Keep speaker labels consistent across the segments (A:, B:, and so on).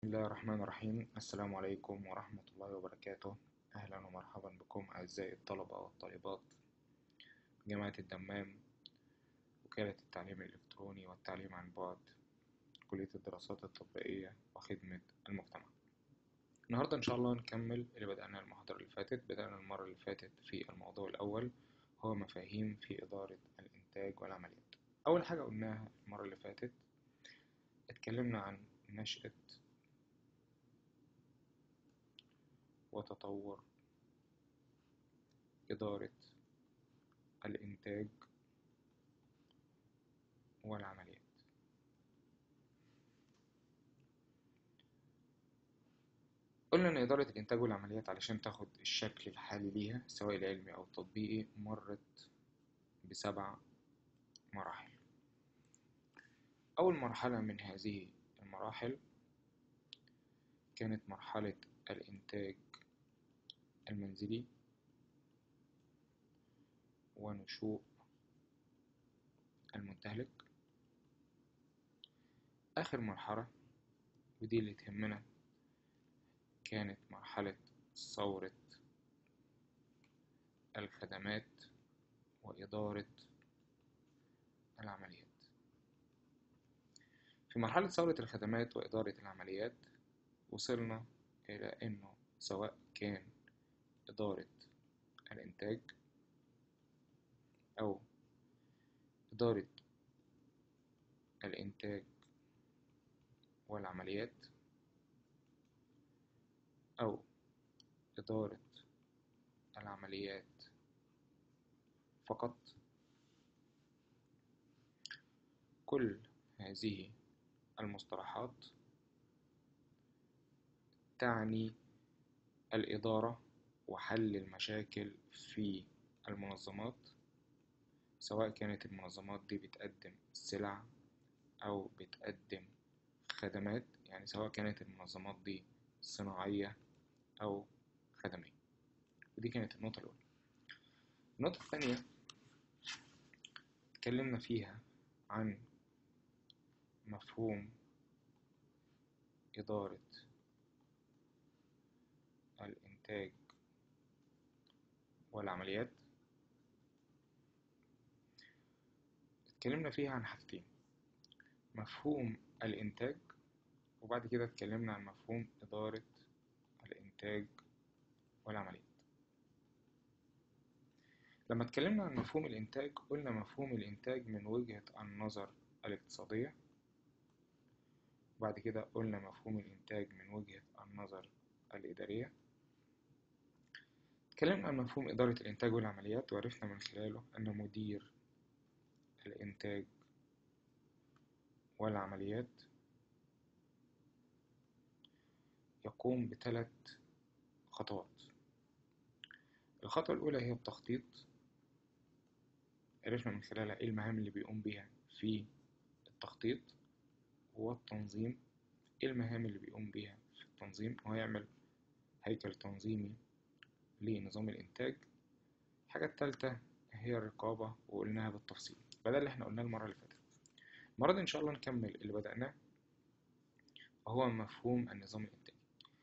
A: بسم الله الرحمن الرحيم السلام عليكم ورحمة الله وبركاته أهلا ومرحبا بكم أعزائي الطلبة والطالبات جامعة الدمام وكالة التعليم الإلكتروني والتعليم عن بعد كلية الدراسات التطبيقية وخدمة المجتمع النهاردة إن شاء الله نكمل اللي بدأناه المحاضرة اللي فاتت بدأنا المرة اللي فاتت في الموضوع الأول هو مفاهيم في إدارة الإنتاج والعمليات أول حاجة قلناها المرة اللي فاتت اتكلمنا عن نشأة وتطور إدارة الإنتاج والعمليات قلنا إن إدارة الإنتاج والعمليات علشان تاخد الشكل الحالي ليها سواء العلمي أو التطبيقي مرت بسبع مراحل أول مرحلة من هذه المراحل كانت مرحلة الإنتاج المنزلي ونشوء المستهلك آخر مرحلة ودي اللي تهمنا كانت مرحلة ثورة الخدمات وإدارة العمليات في مرحلة ثورة الخدمات وإدارة العمليات وصلنا إلى إنه سواء كان إدارة الإنتاج أو إدارة الإنتاج والعمليات أو إدارة العمليات فقط كل هذه المصطلحات تعني الإدارة وحل المشاكل في المنظمات سواء كانت المنظمات دي بتقدم سلع أو بتقدم خدمات يعني سواء كانت المنظمات دي صناعية أو خدمية ودي كانت النقطة الأولى النقطة الثانية اتكلمنا فيها عن مفهوم إدارة الإنتاج والعمليات اتكلمنا فيها عن حاجتين مفهوم الإنتاج وبعد كده اتكلمنا عن مفهوم إدارة الإنتاج والعمليات لما اتكلمنا عن مفهوم الإنتاج قلنا مفهوم الإنتاج من وجهة النظر الاقتصادية وبعد كده قلنا مفهوم الإنتاج من وجهة النظر الإدارية اتكلمنا عن مفهوم إدارة الإنتاج والعمليات وعرفنا من خلاله أن مدير الإنتاج والعمليات يقوم بثلاث خطوات الخطوة الأولى هي التخطيط عرفنا من خلالها إيه المهام اللي بيقوم بيها في التخطيط والتنظيم إيه المهام اللي بيقوم بيها في التنظيم هو يعمل هيكل تنظيمي لنظام الإنتاج الحاجة التالتة هي الرقابة وقلناها بالتفصيل بدل اللي احنا قلناه المرة اللي فاتت المرة دي إن شاء الله نكمل اللي بدأناه وهو مفهوم النظام الإنتاجي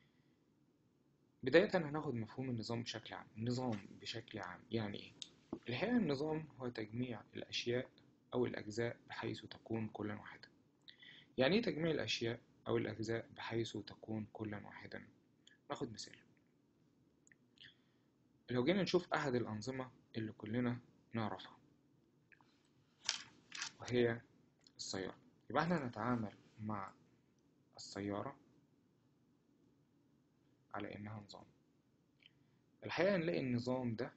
A: بداية هناخد مفهوم النظام بشكل عام النظام بشكل عام يعني إيه؟ الحقيقة النظام هو تجميع الأشياء أو الأجزاء بحيث تكون كلا واحدا يعني إيه تجميع الأشياء أو الأجزاء بحيث تكون كلا واحدا ناخد مثال لو جينا نشوف أحد الأنظمة اللي كلنا نعرفها وهي السيارة يبقى احنا نتعامل مع السيارة على إنها نظام الحقيقة نلاقي النظام ده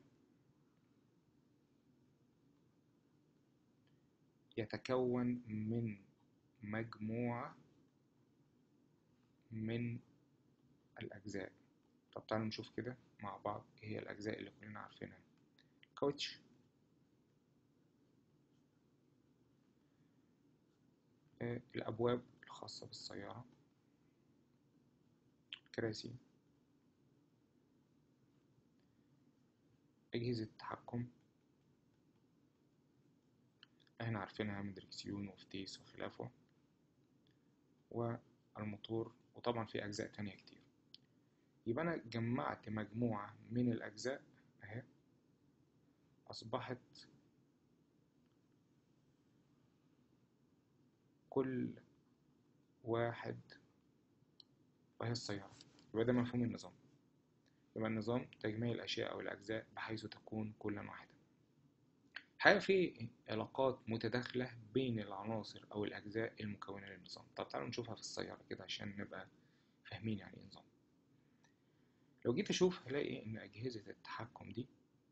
A: يتكون من مجموعة من الأجزاء طب تعالوا نشوف كده مع بعض ايه هي الأجزاء اللي كلنا عارفينها كاوتش آه، الأبواب الخاصة بالسيارة كراسي أجهزة التحكم عارفينها من دركسيون وفتيس وخلافه والموتور وطبعا في أجزاء تانية كتير يبقى أنا جمعت مجموعة من الأجزاء أهي أصبحت كل واحد وهي السيارة يبقى ده مفهوم النظام يبقى النظام تجميع الأشياء أو الأجزاء بحيث تكون كلا واحدة حقيقة في علاقات متداخلة بين العناصر أو الأجزاء المكونة للنظام طب تعالوا نشوفها في السيارة كده عشان نبقى فاهمين يعني إيه نظام لو جيت أشوف هلاقي إن أجهزة التحكم دي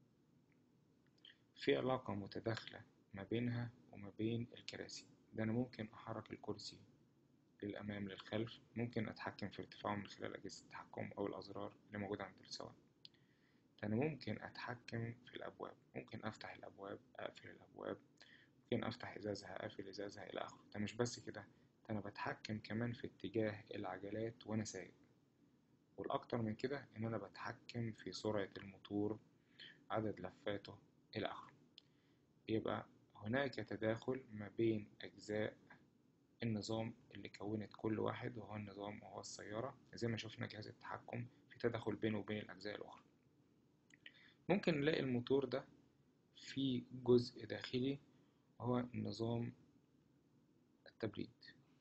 A: في علاقة متداخلة ما بينها وما بين الكراسي ده أنا ممكن أحرك الكرسي للأمام للخلف ممكن أتحكم في ارتفاعه من خلال أجهزة التحكم أو الأزرار اللي موجودة عند السواق ده أنا ممكن أتحكم في الأبواب ممكن أفتح الأبواب أقفل الأبواب ممكن أفتح إزازها أقفل إزازها إلى آخره ده مش بس كده ده أنا بتحكم كمان في اتجاه العجلات وأنا سايق والأكتر من كده إن أنا بتحكم في سرعة الموتور عدد لفاته إلى آخره يبقى هناك تداخل ما بين أجزاء النظام اللي كونت كل واحد وهو النظام وهو السيارة زي ما شفنا جهاز التحكم في تداخل بينه وبين الأجزاء الأخرى ممكن نلاقي الموتور ده في جزء داخلي وهو نظام التبريد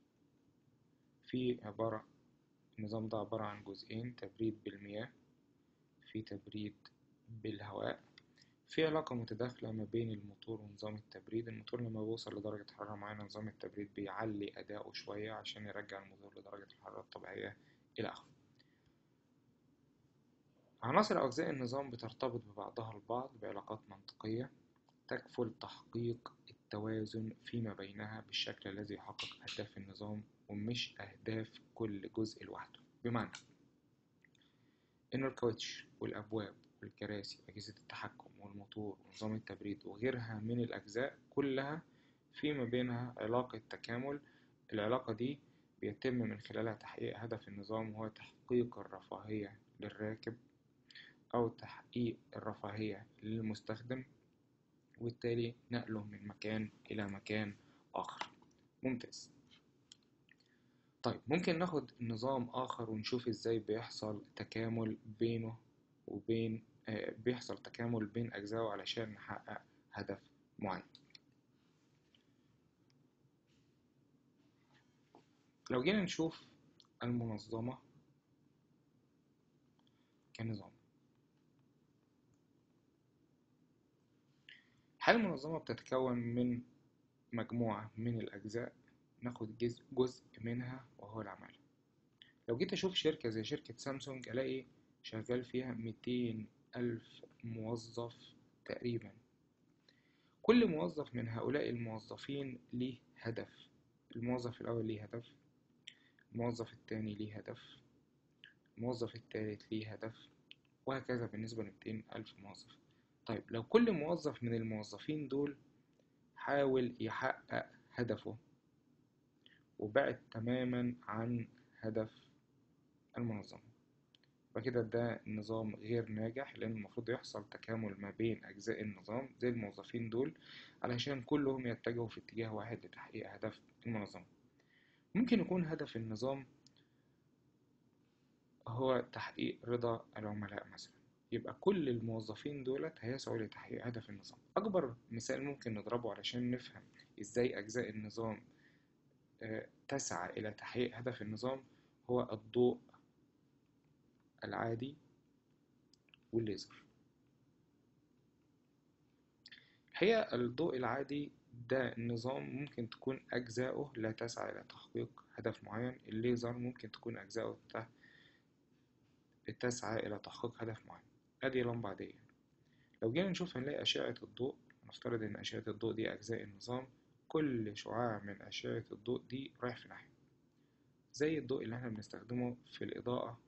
A: في عبارة النظام ده عبارة عن جزئين تبريد بالمياه في تبريد بالهواء في علاقة متداخلة ما بين الموتور ونظام التبريد الموتور لما بيوصل لدرجة حرارة معينة نظام التبريد بيعلي أداؤه شوية عشان يرجع الموتور لدرجة الحرارة الطبيعية إلى آخره عناصر أجزاء النظام بترتبط ببعضها البعض بعلاقات منطقية تكفل تحقيق التوازن فيما بينها بالشكل الذي يحقق أهداف النظام ومش أهداف كل جزء لوحده بمعنى إن الكاوتش والأبواب والكراسي وأجهزة التحكم والموتور ونظام التبريد وغيرها من الأجزاء كلها فيما بينها علاقة تكامل العلاقة دي بيتم من خلالها تحقيق هدف النظام وهو تحقيق الرفاهية للراكب أو تحقيق الرفاهية للمستخدم وبالتالي نقله من مكان إلى مكان آخر ممتاز طيب ممكن ناخد نظام آخر ونشوف إزاي بيحصل تكامل بينه وبين آه بيحصل تكامل بين أجزائه علشان نحقق هدف معين لو جينا نشوف المنظمة كنظام هل المنظمة بتتكون من مجموعة من الأجزاء ناخد جزء, جزء منها وهو العمالة لو جيت أشوف شركة زي شركة سامسونج ألاقي شغال فيها ميتين ألف موظف تقريبا كل موظف من هؤلاء الموظفين ليه هدف الموظف الأول ليه هدف الموظف التاني ليه هدف الموظف التالت ليه هدف وهكذا بالنسبة لميتين ألف موظف طيب لو كل موظف من الموظفين دول حاول يحقق هدفه وبعد تماما عن هدف المنظمة فكده ده نظام غير ناجح لأن المفروض يحصل تكامل ما بين أجزاء النظام زي الموظفين دول علشان كلهم يتجهوا في اتجاه واحد لتحقيق هدف المنظمة ممكن يكون هدف النظام هو تحقيق رضا العملاء مثلا يبقى كل الموظفين دولت هيسعوا لتحقيق هدف النظام أكبر مثال ممكن نضربه علشان نفهم إزاي أجزاء النظام تسعى إلى تحقيق هدف النظام هو الضوء العادي والليزر الحقيقة الضوء العادي ده نظام ممكن تكون أجزاؤه لا تسعى إلى تحقيق هدف معين الليزر ممكن تكون أجزاؤه تسعى إلى تحقيق هدف معين أدي لمبة عادية لو جينا نشوف هنلاقي أشعة الضوء نفترض إن أشعة الضوء دي أجزاء النظام كل شعاع من أشعة الضوء دي رايح في ناحية زي الضوء اللي احنا بنستخدمه في الإضاءة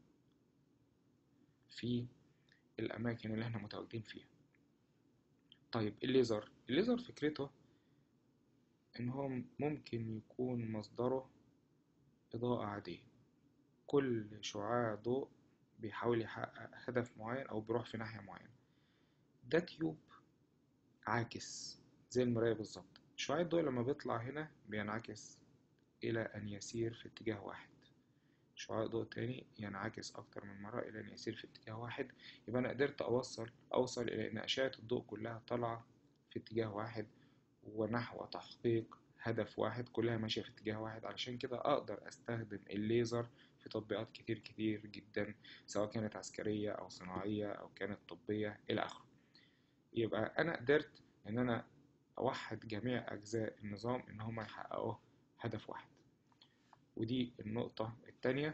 A: في الأماكن اللي احنا متواجدين فيها طيب الليزر الليزر فكرته إن هو ممكن يكون مصدره إضاءة عادية كل شعاع ضوء بيحاول يحقق هدف معين أو بيروح في ناحية معينة ده تيوب عاكس زي المراية بالظبط شعاع الضوء لما بيطلع هنا بينعكس إلى أن يسير في اتجاه واحد شعاع ضوء تاني ينعكس أكتر من مرة إلى أن يسير في اتجاه واحد يبقى أنا قدرت أوصل أوصل إلى أن أشعة الضوء كلها طالعة في اتجاه واحد ونحو تحقيق هدف واحد كلها ماشية في اتجاه واحد علشان كده أقدر أستخدم الليزر في تطبيقات كتير كتير جدا سواء كانت عسكرية أو صناعية أو كانت طبية إلى آخره يبقى أنا قدرت إن أنا أوحد جميع أجزاء النظام إن هما يحققوا هدف واحد ودي النقطة التانية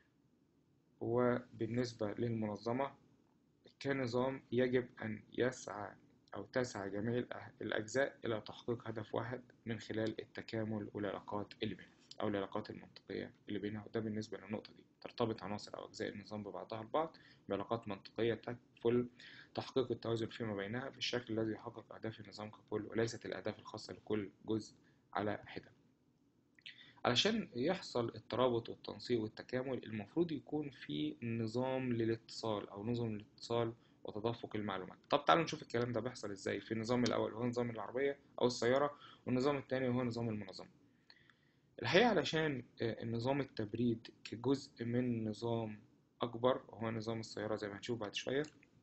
A: وبالنسبة للمنظمة كنظام يجب أن يسعى أو تسعى جميع الأجزاء إلى تحقيق هدف واحد من خلال التكامل والعلاقات اللي بينها أو العلاقات المنطقية اللي بينها وده بالنسبة للنقطة دي ترتبط عناصر أو أجزاء النظام ببعضها البعض بعلاقات منطقية تكفل تحقيق التوازن فيما بينها بالشكل الذي يحقق أهداف النظام ككل وليست الأهداف الخاصة لكل جزء على حدة علشان يحصل الترابط والتنسيق والتكامل المفروض يكون في نظام للاتصال أو نظم للاتصال وتدفق المعلومات طب تعالوا نشوف الكلام ده بيحصل ازاي في النظام الأول وهو نظام العربية أو السيارة والنظام الثاني وهو نظام المنظمة الحقيقة علشان نظام التبريد كجزء من نظام أكبر وهو نظام السيارة زي ما هنشوف بعد شوية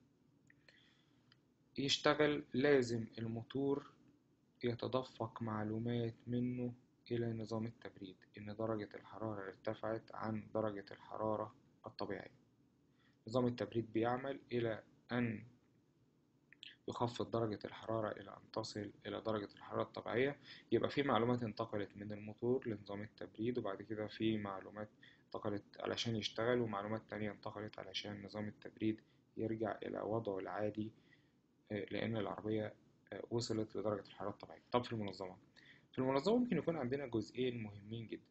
A: يشتغل لازم الموتور يتدفق معلومات منه إلى نظام التبريد إن درجة الحرارة ارتفعت عن درجة الحرارة الطبيعية نظام التبريد بيعمل إلى أن يخفض درجة الحرارة إلى أن تصل إلى درجة الحرارة الطبيعية يبقى في معلومات انتقلت من الموتور لنظام التبريد وبعد كده في معلومات انتقلت علشان يشتغل ومعلومات تانية انتقلت علشان نظام التبريد يرجع إلى وضعه العادي لأن العربية وصلت لدرجة الحرارة الطبيعية طب في المنظمة في المنظمة ممكن يكون عندنا جزئين مهمين جدا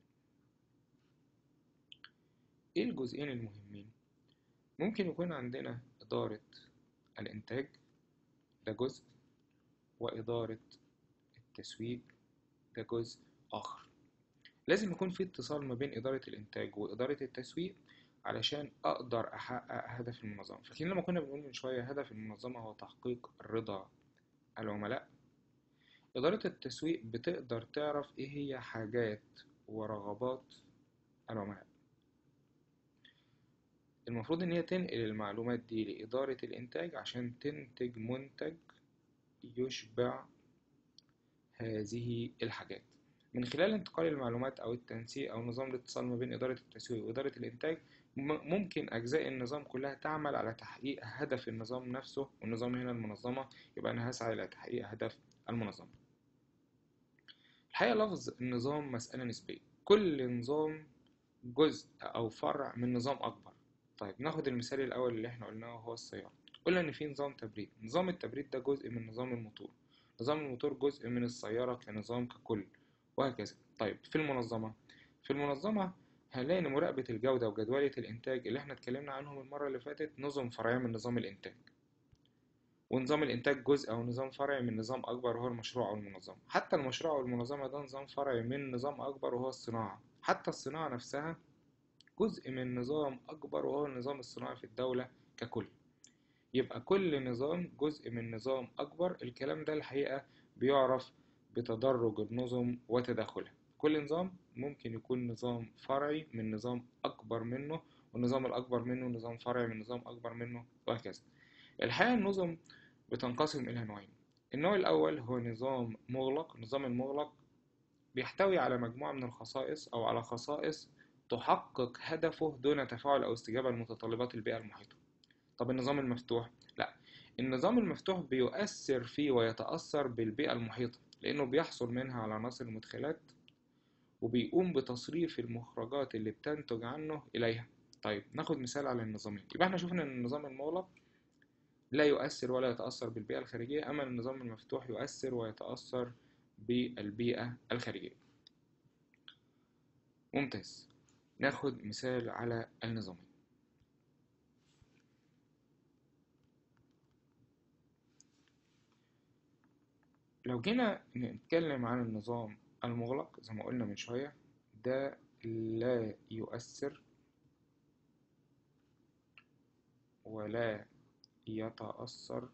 A: إيه الجزئين المهمين؟ ممكن يكون عندنا إدارة الإنتاج ده جزء وإدارة التسويق ده جزء آخر لازم يكون في اتصال ما بين إدارة الإنتاج وإدارة التسويق علشان أقدر أحقق هدف المنظمة فاكرين لما كنا بنقول من شوية هدف المنظمة هو تحقيق رضا العملاء إدارة التسويق بتقدر تعرف إيه هي حاجات ورغبات العملاء المفروض إن هي تنقل المعلومات دي لإدارة الإنتاج عشان تنتج منتج يشبع هذه الحاجات من خلال انتقال المعلومات أو التنسيق أو نظام الاتصال ما بين إدارة التسويق وإدارة الإنتاج ممكن أجزاء النظام كلها تعمل على تحقيق هدف النظام نفسه والنظام هنا المنظمة يبقى أنا هسعى إلى تحقيق هدف المنظمة الحقيقة لفظ النظام مسألة نسبية كل نظام جزء أو فرع من نظام أكبر طيب ناخد المثال الأول اللي احنا قلناه وهو السيارة قلنا إن في نظام تبريد نظام التبريد ده جزء من نظام الموتور نظام الموتور جزء من السيارة كنظام ككل وهكذا طيب في المنظمة في المنظمة هنلاقي إن مراقبة الجودة وجدولة الإنتاج اللي احنا اتكلمنا عنهم المرة اللي فاتت نظم فرعية من نظام الإنتاج ونظام الإنتاج جزء أو نظام فرعي من نظام أكبر وهو المشروع أو المنظمة حتى المشروع أو المنظمة ده نظام فرعي من نظام أكبر وهو الصناعة حتى الصناعة نفسها جزء من نظام أكبر وهو النظام الصناعي في الدولة ككل يبقى كل نظام جزء من نظام أكبر الكلام ده الحقيقة بيعرف بتدرج النظم وتداخلها كل نظام ممكن يكون نظام فرعي من نظام أكبر منه والنظام الأكبر منه نظام فرعي من نظام أكبر منه وهكذا الحقيقة النظم بتنقسم إلى نوعين النوع الأول هو نظام مغلق النظام المغلق بيحتوي على مجموعة من الخصائص أو على خصائص تحقق هدفه دون تفاعل أو استجابة لمتطلبات البيئة المحيطة طب النظام المفتوح لا النظام المفتوح بيؤثر فيه ويتأثر بالبيئة المحيطة لأنه بيحصل منها على عناصر المدخلات وبيقوم بتصريف المخرجات اللي بتنتج عنه إليها طيب ناخد مثال على النظامين يبقى احنا شفنا ان النظام المغلق لا يؤثر ولا يتأثر بالبيئة الخارجية أما النظام المفتوح يؤثر ويتأثر بالبيئة الخارجية ممتاز ناخد مثال على النظامين لو جينا نتكلم عن النظام المغلق زي ما قلنا من شوية ده لا يؤثر ولا يتأثر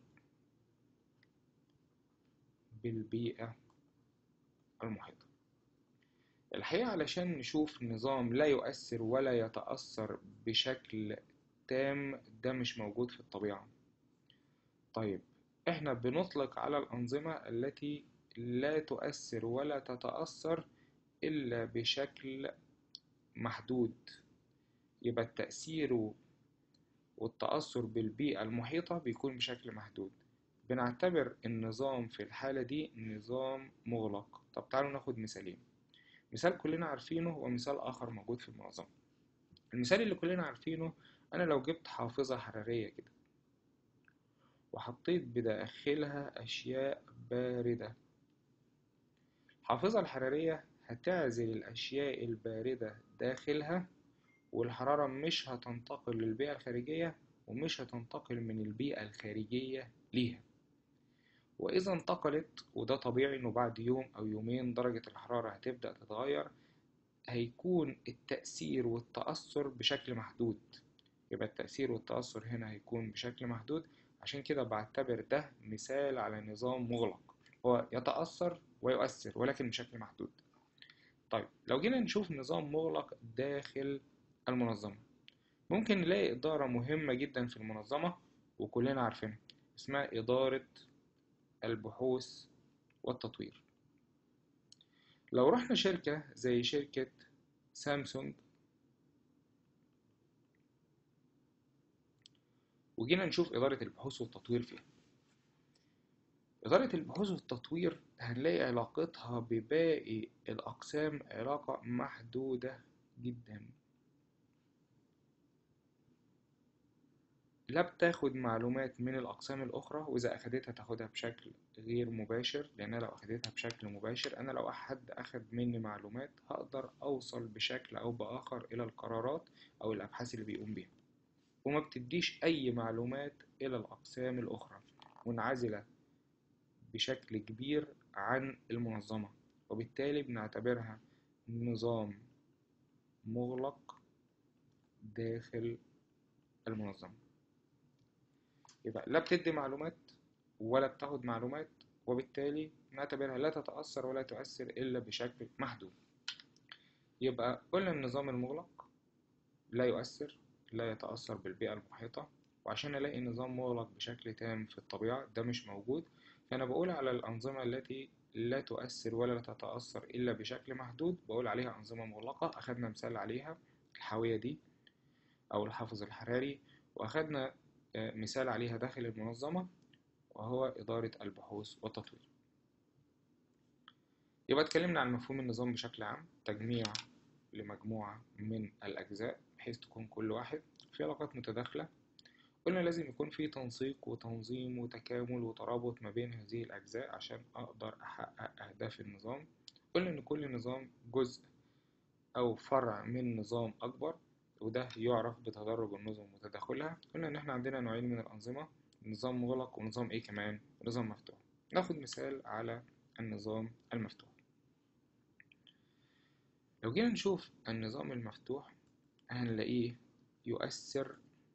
A: بالبيئة المحيطة الحقيقة علشان نشوف نظام لا يؤثر ولا يتأثر بشكل تام ده مش موجود في الطبيعة طيب احنا بنطلق على الأنظمة التي لا تؤثر ولا تتأثر إلا بشكل محدود يبقى التأثير والتأثر بالبيئة المحيطة بيكون بشكل محدود بنعتبر النظام في الحالة دي نظام مغلق طب تعالوا ناخد مثالين مثال كلنا عارفينه ومثال آخر موجود في المنظمة المثال اللي كلنا عارفينه أنا لو جبت حافظة حرارية كده وحطيت بداخلها أشياء باردة الحافظة الحرارية هتعزل الأشياء الباردة داخلها والحرارة مش هتنتقل للبيئة الخارجية ومش هتنتقل من البيئة الخارجية ليها وإذا انتقلت وده طبيعي إنه بعد يوم أو يومين درجة الحرارة هتبدأ تتغير هيكون التأثير والتأثر بشكل محدود يبقى التأثير والتأثر هنا هيكون بشكل محدود عشان كده بعتبر ده مثال على نظام مغلق هو يتأثر ويؤثر ولكن بشكل محدود طيب لو جينا نشوف نظام مغلق داخل المنظمة ممكن نلاقي إدارة مهمة جدا في المنظمة وكلنا عارفينها اسمها إدارة البحوث والتطوير لو رحنا شركة زي شركة سامسونج وجينا نشوف إدارة البحوث والتطوير فيها إدارة البحوث والتطوير هنلاقي علاقتها بباقي الأقسام علاقة محدودة جدا لا بتاخد معلومات من الأقسام الأخرى وإذا أخدتها تاخدها بشكل غير مباشر لأن لو أخدتها بشكل مباشر أنا لو حد أخد مني معلومات هقدر أوصل بشكل أو بآخر إلى القرارات أو الأبحاث اللي بيقوم بيها وما بتديش أي معلومات إلى الأقسام الأخرى منعزلة بشكل كبير عن المنظمة وبالتالي بنعتبرها نظام مغلق داخل المنظمة يبقى لا بتدي معلومات ولا بتاخد معلومات وبالتالي نعتبرها لا تتأثر ولا تؤثر إلا بشكل محدود يبقى قلنا النظام المغلق لا يؤثر لا يتأثر بالبيئة المحيطة وعشان ألاقي نظام مغلق بشكل تام في الطبيعة ده مش موجود فأنا بقول على الأنظمة التي لا تؤثر ولا تتأثر إلا بشكل محدود بقول عليها أنظمة مغلقة أخدنا مثال عليها الحاوية دي أو الحافظ الحراري وأخدنا مثال عليها داخل المنظمة وهو إدارة البحوث والتطوير يبقى اتكلمنا عن مفهوم النظام بشكل عام تجميع لمجموعة من الأجزاء بحيث تكون كل واحد في علاقات متداخلة قلنا لازم يكون في تنسيق وتنظيم وتكامل وترابط ما بين هذه الأجزاء عشان أقدر أحقق أهداف النظام قلنا إن كل نظام جزء أو فرع من نظام أكبر وده يعرف بتدرج النظم وتداخلها قلنا إن إحنا عندنا نوعين من الأنظمة نظام مغلق ونظام إيه كمان ونظام مفتوح ناخد مثال على النظام المفتوح لو جينا نشوف النظام المفتوح هنلاقيه يؤثر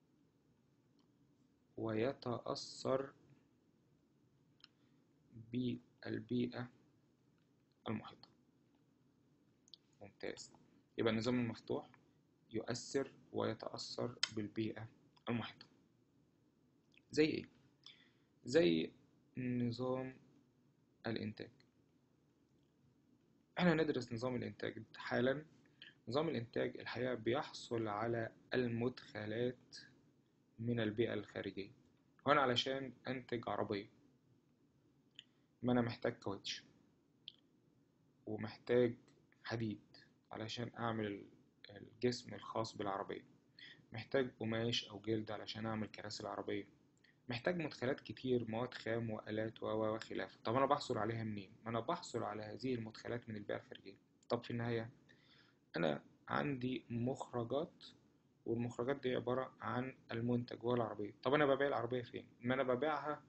A: ويتأثر بالبيئة المحيطة ممتاز يبقى النظام المفتوح يؤثر ويتأثر بالبيئة المحيطة زي ايه؟ زي نظام الإنتاج احنا ندرس نظام الإنتاج حالا نظام الإنتاج الحقيقة بيحصل على المدخلات من البيئة الخارجية وأنا علشان أنتج عربية ما أنا محتاج كاوتش ومحتاج حديد علشان أعمل الجسم الخاص بالعربية محتاج قماش أو جلد علشان أعمل كراسي العربية محتاج مدخلات كتير مواد خام وآلات و وخلافه طب أنا بحصل عليها منين؟ ما أنا بحصل على هذه المدخلات من البيئة الخارجية طب في النهاية أنا عندي مخرجات والمخرجات دي عبارة عن المنتج وهو العربية طب أنا ببيع العربية فين؟ ما أنا ببيعها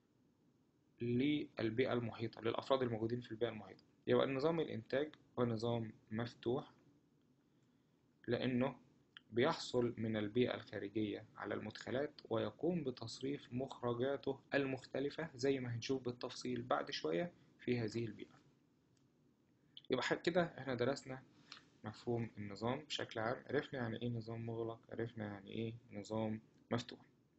A: للبيئة المحيطة للأفراد الموجودين في البيئة المحيطة يبقى نظام الإنتاج هو نظام مفتوح لأنه بيحصل من البيئة الخارجية على المدخلات ويقوم بتصريف مخرجاته المختلفة زي ما هنشوف بالتفصيل بعد شوية في هذه البيئة يبقى ح- كده احنا درسنا مفهوم النظام بشكل عام عرفنا يعني ايه نظام مغلق عرفنا يعني ايه نظام مفتوح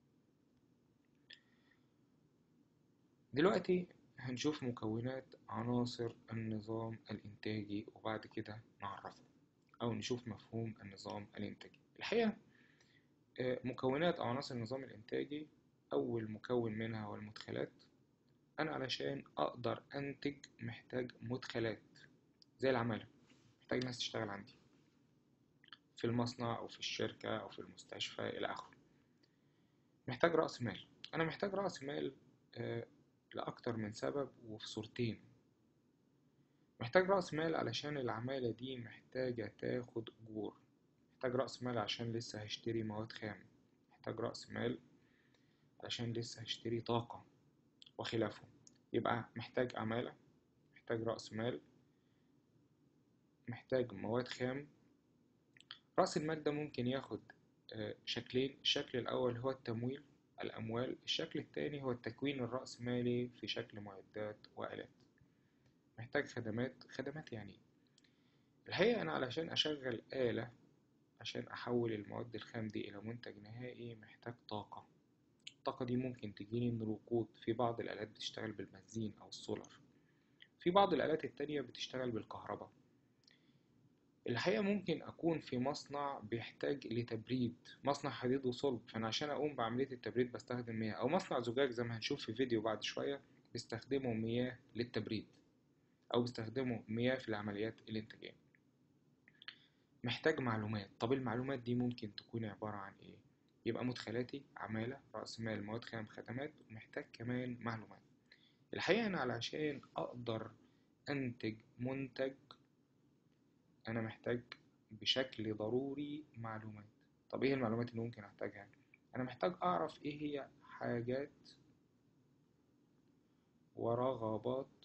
A: دلوقتي هنشوف مكونات عناصر النظام الإنتاجي وبعد كده نعرفه أو نشوف مفهوم النظام الإنتاجي الحقيقة آه، مكونات أو عناصر النظام الإنتاجي أول مكون منها هو المدخلات أنا علشان أقدر أنتج محتاج مدخلات زي العمالة محتاج ناس تشتغل عندي في المصنع أو في الشركة أو في المستشفى إلى آخره محتاج رأس مال أنا محتاج رأس مال آه، لأكتر من سبب وفي صورتين محتاج رأس مال علشان العمالة دي محتاجة تاخد أجور محتاج رأس مال عشان لسه هشتري مواد خام محتاج رأس مال علشان لسه هشتري طاقة وخلافه يبقى محتاج عمالة محتاج رأس مال محتاج مواد خام رأس المال ده ممكن ياخد آه، شكلين الشكل الأول هو التمويل الأموال الشكل التاني هو التكوين الرأسمالي في شكل معدات وآلات محتاج خدمات خدمات يعني إيه؟ الحقيقة أنا علشان أشغل آلة عشان أحول المواد الخام دي إلى منتج نهائي محتاج طاقة الطاقة دي ممكن تجيني من الوقود في بعض الآلات بتشتغل بالبنزين أو السولار في بعض الآلات التانية بتشتغل بالكهرباء الحقيقة ممكن أكون في مصنع بيحتاج لتبريد مصنع حديد وصلب فأنا عشان أقوم بعملية التبريد بستخدم مياه أو مصنع زجاج زي ما هنشوف في فيديو بعد شوية بيستخدموا مياه للتبريد أو بيستخدموا مياه في العمليات الإنتاجية محتاج معلومات طب المعلومات دي ممكن تكون عبارة عن إيه؟ يبقى مدخلاتي عمالة رأس مال مواد خام خدمات ومحتاج كمان معلومات الحقيقة أنا علشان أقدر أنتج منتج أنا محتاج بشكل ضروري معلومات طب إيه المعلومات اللي ممكن أحتاجها؟ أنا محتاج أعرف إيه هي حاجات ورغبات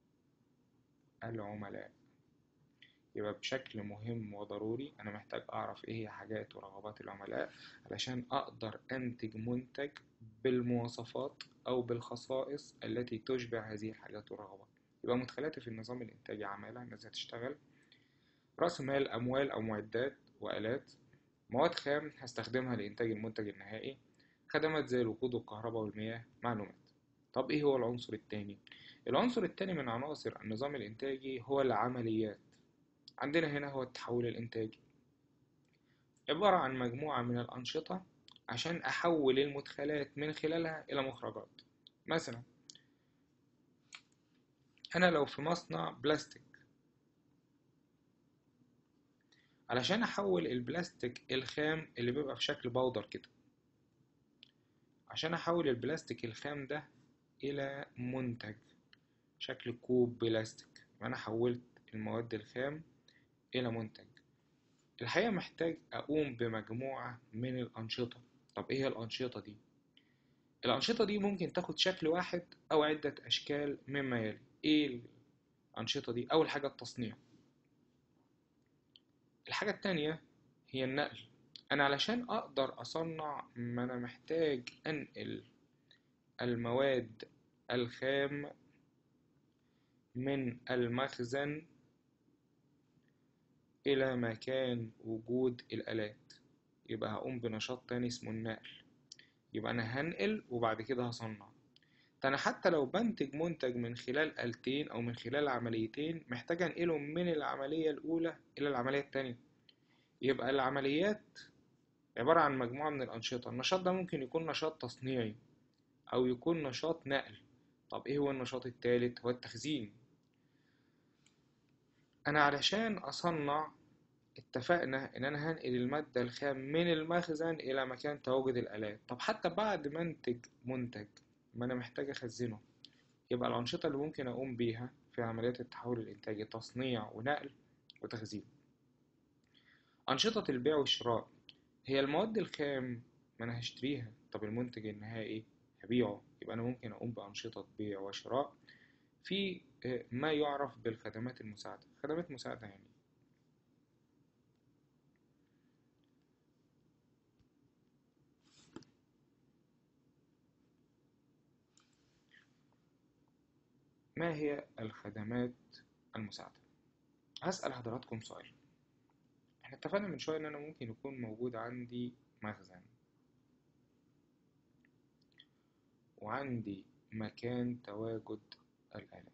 A: العملاء يبقى بشكل مهم وضروري أنا محتاج أعرف إيه هي حاجات ورغبات العملاء علشان أقدر أنتج منتج بالمواصفات أو بالخصائص التي تشبع هذه الحاجات والرغبات يبقى مدخلاتي في النظام الإنتاجي عمالة الناس هتشتغل رأس مال أموال أو معدات وآلات مواد خام هستخدمها لإنتاج المنتج النهائي خدمات زي الوقود والكهرباء والمياه معلومات طب إيه هو العنصر التاني؟ العنصر التاني من عناصر النظام الإنتاجي هو العمليات عندنا هنا هو التحول الإنتاجي عبارة عن مجموعة من الأنشطة عشان أحول المدخلات من خلالها إلى مخرجات مثلا أنا لو في مصنع بلاستيك علشان أحول البلاستيك الخام اللي بيبقى في شكل بودر كده عشان أحول البلاستيك الخام ده إلى منتج شكل كوب بلاستيك أنا حولت المواد الخام إلى منتج الحقيقة محتاج أقوم بمجموعة من الأنشطة طب إيه هي الأنشطة دي؟ الأنشطة دي ممكن تاخد شكل واحد أو عدة أشكال مما يلي إيه الأنشطة دي؟ أول حاجة التصنيع الحاجة التانية هي النقل أنا علشان أقدر أصنع ما أنا محتاج أنقل المواد الخام من المخزن إلى مكان وجود الآلات يبقى هقوم بنشاط تاني اسمه النقل يبقى أنا هنقل وبعد كده هصنع ده أنا حتى لو بنتج منتج من خلال آلتين أو من خلال عمليتين محتاج أنقله من العملية الأولى إلى العملية التانية يبقى العمليات عبارة عن مجموعة من الأنشطة النشاط ده ممكن يكون نشاط تصنيعي أو يكون نشاط نقل طب إيه هو النشاط التالت هو التخزين أنا علشان أصنع اتفقنا إن أنا هنقل المادة الخام من المخزن إلى مكان تواجد الآلات طب حتى بعد ما أنتج منتج ما أنا محتاج أخزنه يبقى الأنشطة اللي ممكن أقوم بيها في عمليات التحول الإنتاجي تصنيع ونقل وتخزين أنشطة البيع والشراء هي المواد الخام ما أنا هشتريها طب المنتج النهائي هبيعه يبقى أنا ممكن أقوم بأنشطة بيع وشراء في ما يعرف بالخدمات المساعدة خدمات مساعدة يعني ما هي الخدمات المساعدة هسأل حضراتكم سؤال احنا اتفقنا من شوية ان انا ممكن يكون موجود عندي مخزن وعندي مكان تواجد الآلات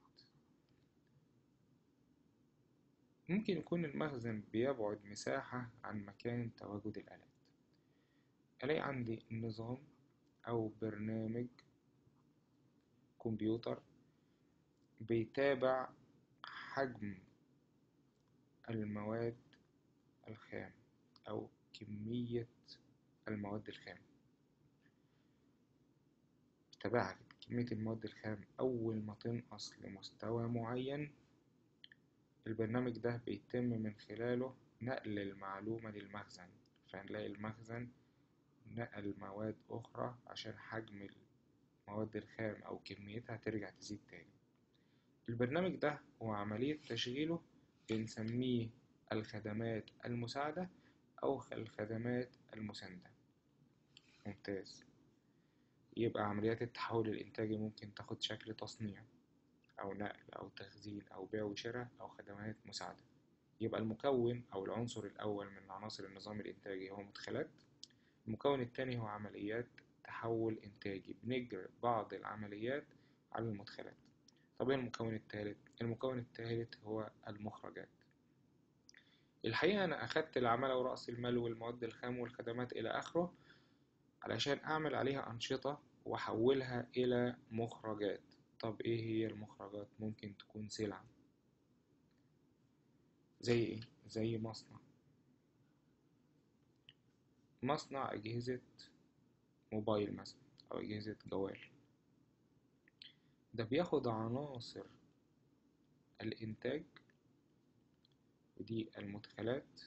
A: ممكن يكون المخزن بيبعد مساحة عن مكان تواجد الآلات ألاقي عندي نظام أو برنامج كمبيوتر بيتابع حجم المواد الخام أو كمية المواد الخام تابعها كده كمية المواد الخام أول ما تنقص لمستوى معين البرنامج ده بيتم من خلاله نقل المعلومة للمخزن فهنلاقي المخزن نقل مواد أخرى عشان حجم المواد الخام أو كميتها ترجع تزيد تاني البرنامج ده وعملية تشغيله بنسميه الخدمات المساعدة أو الخدمات المساندة ممتاز يبقى عمليات التحول الإنتاجي ممكن تاخد شكل تصنيع أو نقل أو تخزين أو بيع وشراء أو خدمات مساعدة يبقى المكون أو العنصر الأول من عناصر النظام الإنتاجي هو مدخلات المكون الثاني هو عمليات تحول إنتاجي بنجري بعض العمليات على المدخلات طب ايه المكون الثالث المكون الثالث هو المخرجات الحقيقة أنا أخدت العمالة ورأس المال والمواد الخام والخدمات إلى آخره علشان أعمل عليها أنشطة وأحولها إلى مخرجات طب إيه هي المخرجات ممكن تكون سلع زي إيه زي مصنع مصنع أجهزة موبايل مثلا أو أجهزة جوال ده بياخد عناصر الإنتاج ودي المدخلات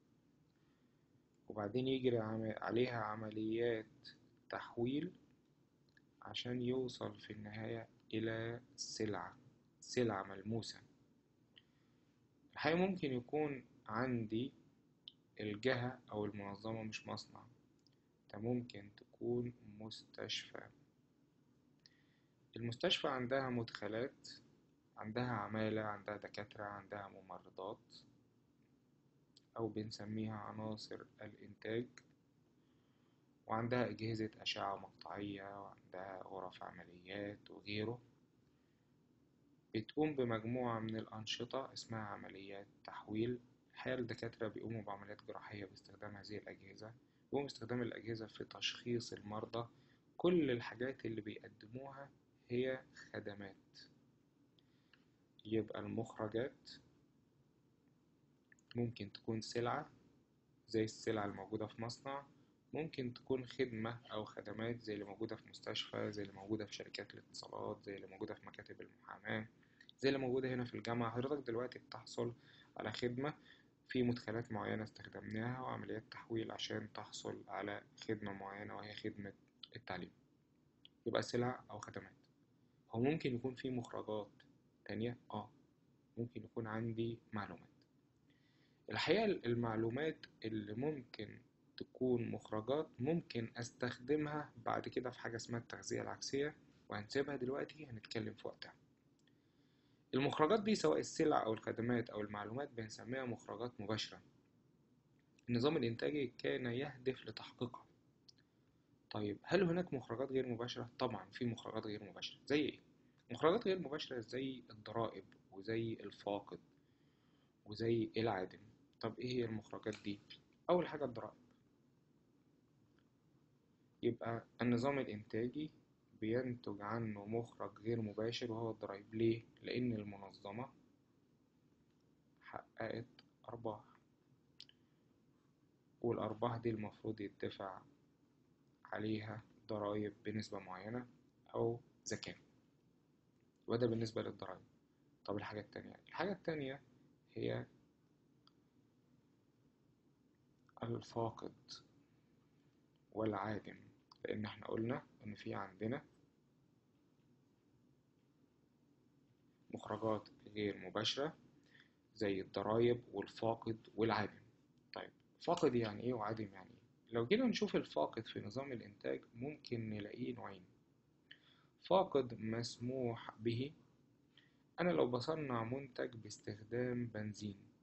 A: وبعدين يجري عليها عمليات تحويل عشان يوصل في النهاية إلى سلعة سلعة ملموسة الحقيقة ممكن يكون عندي الجهة أو المنظمة مش مصنع ده ممكن تكون مستشفى المستشفى عندها مدخلات عندها عمالة عندها دكاترة عندها ممرضات أو بنسميها عناصر الإنتاج وعندها أجهزة أشعة مقطعية وعندها غرف عمليات وغيره بتقوم بمجموعة من الأنشطة اسمها عمليات تحويل الحقيقة الدكاترة بيقوموا بعمليات جراحية باستخدام هذه الأجهزة بيقوموا باستخدام الأجهزة في تشخيص المرضى كل الحاجات اللي بيقدموها هي خدمات يبقى المخرجات ممكن تكون سلعة زي السلعة الموجودة في مصنع ممكن تكون خدمة أو خدمات زي اللي موجودة في مستشفى زي اللي موجودة في شركات الاتصالات زي اللي موجودة في مكاتب المحاماة زي اللي موجودة هنا في الجامعة حضرتك دلوقتي بتحصل على خدمة في مدخلات معينة استخدمناها وعمليات تحويل عشان تحصل على خدمة معينة وهي خدمة التعليم يبقى سلع أو خدمات هو ممكن يكون في مخرجات تانية اه ممكن يكون عندي معلومات الحقيقة المعلومات اللي ممكن تكون مخرجات ممكن استخدمها بعد كده في حاجة اسمها التغذية العكسية وهنسيبها دلوقتي هنتكلم في وقتها المخرجات دي سواء السلع أو الخدمات أو المعلومات بنسميها مخرجات مباشرة النظام الإنتاجي كان يهدف لتحقيقها طيب هل هناك مخرجات غير مباشرة؟ طبعا في مخرجات غير مباشرة زي إيه؟ مخرجات غير مباشرة زي الضرائب وزي الفاقد وزي العادم طب إيه هي المخرجات دي؟ أول حاجة الضرائب يبقى النظام الإنتاجي بينتج عنه مخرج غير مباشر وهو الضرائب ليه؟ لأن المنظمة حققت أرباح والأرباح دي المفروض يدفع عليها ضرائب بنسبة معينة أو زكاة وده بالنسبة للضرائب طب الحاجة التانية الحاجة التانية هي الفاقد والعادم لأن احنا قلنا إن في عندنا مخرجات غير مباشرة زي الضرايب والفاقد والعادم طيب فاقد يعني ايه وعادم يعني ايه لو جينا نشوف الفاقد في نظام الإنتاج ممكن نلاقيه نوعين فاقد مسموح به أنا لو بصنع منتج باستخدام بنزين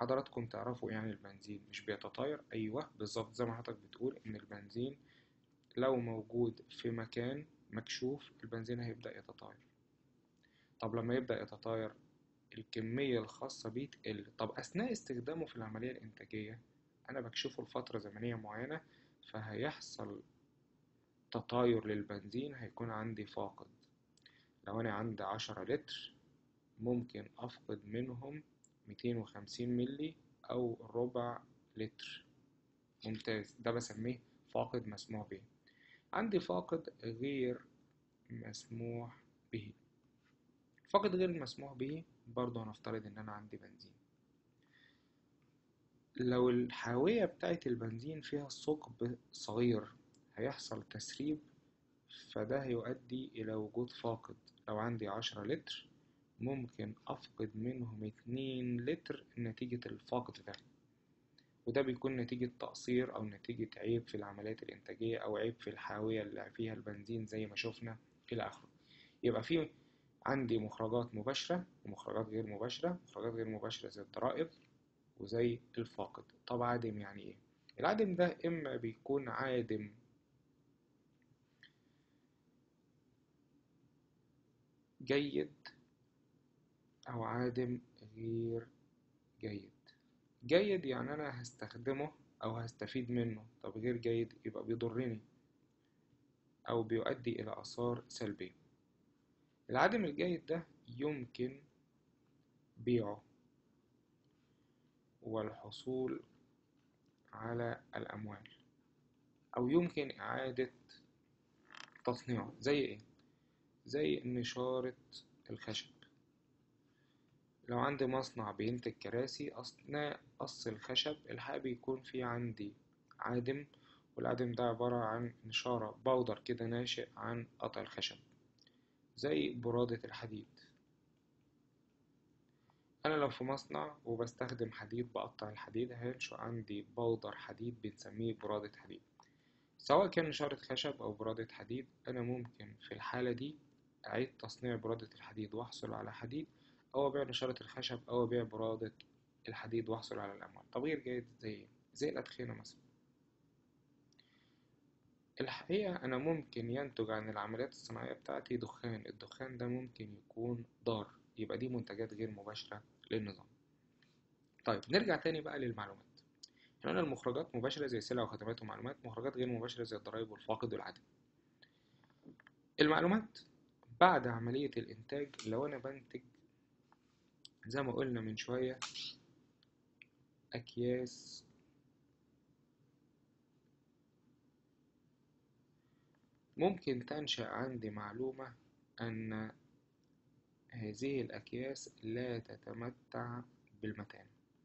A: حضراتكم تعرفوا يعني البنزين مش بيتطاير أيوه بالظبط زي ما حضرتك بتقول إن البنزين لو موجود في مكان مكشوف البنزين هيبدأ يتطاير طب لما يبدأ يتطاير الكمية الخاصة بيه تقل طب أثناء استخدامه في العملية الإنتاجية أنا بكشفه لفترة زمنية معينة فهيحصل تطاير للبنزين هيكون عندي فاقد لو أنا عندي عشرة لتر ممكن أفقد منهم ميتين وخمسين ملي أو ربع لتر ممتاز ده بسميه فاقد مسموح به عندي فاقد غير مسموح به فاقد غير مسموح به برضه هنفترض ان انا عندي بنزين لو الحاوية بتاعت البنزين فيها ثقب صغير هيحصل تسريب فده هيؤدي إلى وجود فاقد لو عندي عشرة لتر ممكن أفقد منهم اتنين لتر نتيجة الفقد ده وده بيكون نتيجة تقصير أو نتيجة عيب في العمليات الإنتاجية أو عيب في الحاوية اللي فيها البنزين زي ما شفنا إلى آخره يبقى في عندي مخرجات مباشرة ومخرجات غير مباشرة مخرجات غير مباشرة زي الضرائب وزي الفاقد طب عادم يعني إيه؟ العادم ده إما بيكون عادم جيد أو عادم غير جيد جيد يعني أنا هستخدمه أو هستفيد منه طب غير جيد يبقى بيضرني أو بيؤدي إلى آثار سلبية العدم الجيد ده يمكن بيعه والحصول على الأموال أو يمكن إعادة تصنيعه زي إيه؟ زي نشارة الخشب لو عندي مصنع بينتج كراسي أثناء قص الخشب الحقيقة بيكون في عندي عادم والعادم ده عبارة عن نشارة بودر كده ناشئ عن قطع الخشب زي برادة الحديد أنا لو في مصنع وبستخدم حديد بقطع الحديد هينشأ عندي بودر حديد بنسميه برادة حديد سواء كان نشارة خشب أو برادة حديد أنا ممكن في الحالة دي أعيد تصنيع برادة الحديد وأحصل على حديد أو أبيع نشارة الخشب أو أبيع برادة الحديد وأحصل على الأموال طب غير جيد زي زي الأدخنة مثلا الحقيقة أنا ممكن ينتج عن العمليات الصناعية بتاعتي دخان الدخان ده ممكن يكون ضار يبقى دي منتجات غير مباشرة للنظام طيب نرجع تاني بقى للمعلومات احنا قلنا المخرجات مباشرة زي سلع وخدمات ومعلومات مخرجات غير مباشرة زي الضرائب والفاقد والعدم المعلومات بعد عملية الإنتاج لو أنا بنتج زي ما قلنا من شوية أكياس ممكن تنشأ عندي معلومة أن هذه الأكياس لا تتمتع بالمتانة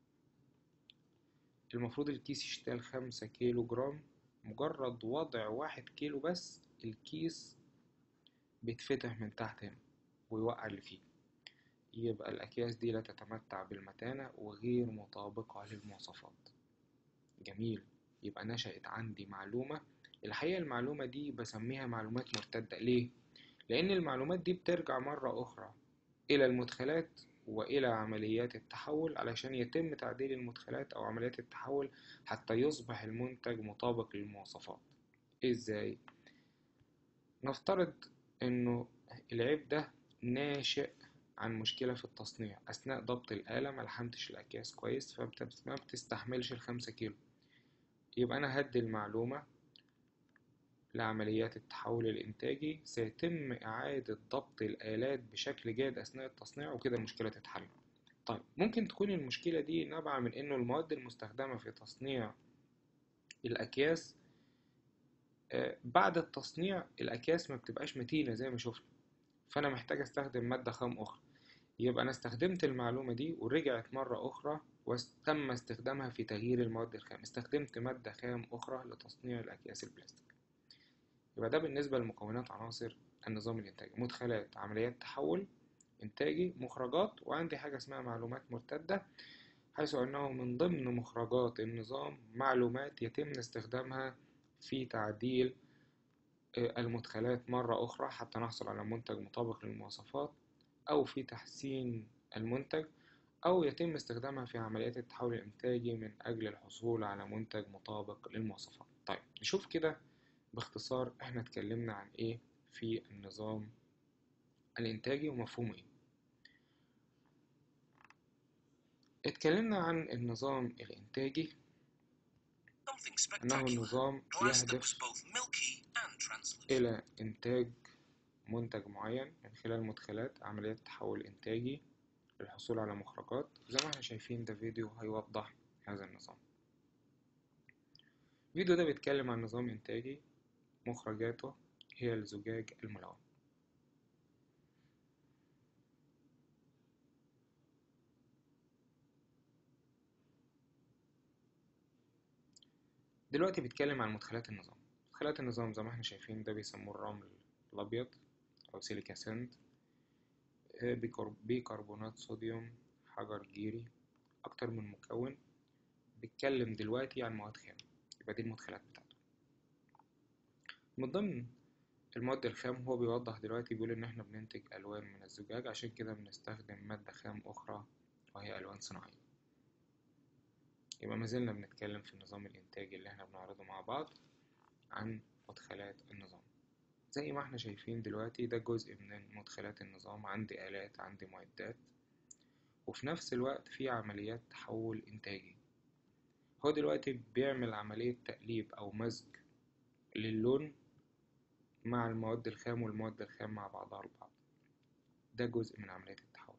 A: المفروض الكيس يشتغل خمسة كيلو جرام مجرد وضع واحد كيلو بس الكيس بيتفتح من تحت هنا ويوقع اللي فيه يبقى الأكياس دي لا تتمتع بالمتانة وغير مطابقة للمواصفات جميل يبقى نشأت عندي معلومة الحقيقة المعلومة دي بسميها معلومات مرتدة ليه؟ لأن المعلومات دي بترجع مرة أخرى إلى المدخلات وإلى عمليات التحول علشان يتم تعديل المدخلات أو عمليات التحول حتى يصبح المنتج مطابق للمواصفات إزاي؟ نفترض إنه العيب ده ناشئ عن مشكلة في التصنيع أثناء ضبط الآلة ملحمتش الأكياس كويس فما بتستحملش الخمسة كيلو يبقى أنا هدي المعلومة لعمليات التحول الإنتاجي سيتم إعادة ضبط الآلات بشكل جيد أثناء التصنيع وكده المشكلة تتحل طيب ممكن تكون المشكلة دي نابعة من إنه المواد المستخدمة في تصنيع الأكياس بعد التصنيع الأكياس ما بتبقاش متينة زي ما شفنا فأنا محتاج أستخدم مادة خام أخرى يبقى أنا استخدمت المعلومة دي ورجعت مرة أخرى وتم استخدامها في تغيير المواد الخام استخدمت مادة خام أخرى لتصنيع الأكياس البلاستيك يبقى ده بالنسبة لمكونات عناصر النظام الإنتاجي مدخلات عمليات تحول إنتاجي مخرجات وعندي حاجة اسمها معلومات مرتدة حيث أنه من ضمن مخرجات النظام معلومات يتم استخدامها في تعديل المدخلات مرة أخرى حتى نحصل على منتج مطابق للمواصفات أو في تحسين المنتج أو يتم استخدامها في عمليات التحول الإنتاجي من أجل الحصول على منتج مطابق للمواصفات طيب نشوف كده باختصار احنا اتكلمنا عن ايه في النظام الإنتاجي ومفهومه ايه اتكلمنا عن النظام الإنتاجي أنه النظام يهدف إلى إنتاج منتج معين من خلال مدخلات عمليات تحول إنتاجي للحصول على مخرجات زي ما احنا شايفين ده فيديو هيوضح هذا النظام الفيديو ده بيتكلم عن نظام إنتاجي مخرجاته هي الزجاج الملون دلوقتي بيتكلم عن مدخلات النظام مدخلات النظام زي ما احنا شايفين ده بيسموه الرمل الأبيض أو سيليكا سند بيكربونات صوديوم حجر جيري أكتر من مكون بيتكلم دلوقتي عن مواد خام يبقى دي المدخلات بتاعته من ضمن المواد الخام هو بيوضح دلوقتي بيقول إن احنا بننتج ألوان من الزجاج عشان كده بنستخدم مادة خام أخرى وهي ألوان صناعية يبقى مازلنا بنتكلم في النظام الإنتاجي اللي احنا بنعرضه مع بعض عن مدخلات النظام زي ما احنا شايفين دلوقتي ده جزء من مدخلات النظام عندي آلات عندي معدات وفي نفس الوقت في عمليات تحول إنتاجي هو دلوقتي بيعمل عملية تقليب أو مزج للون مع المواد الخام والمواد الخام مع بعضها البعض ده جزء من عملية التحول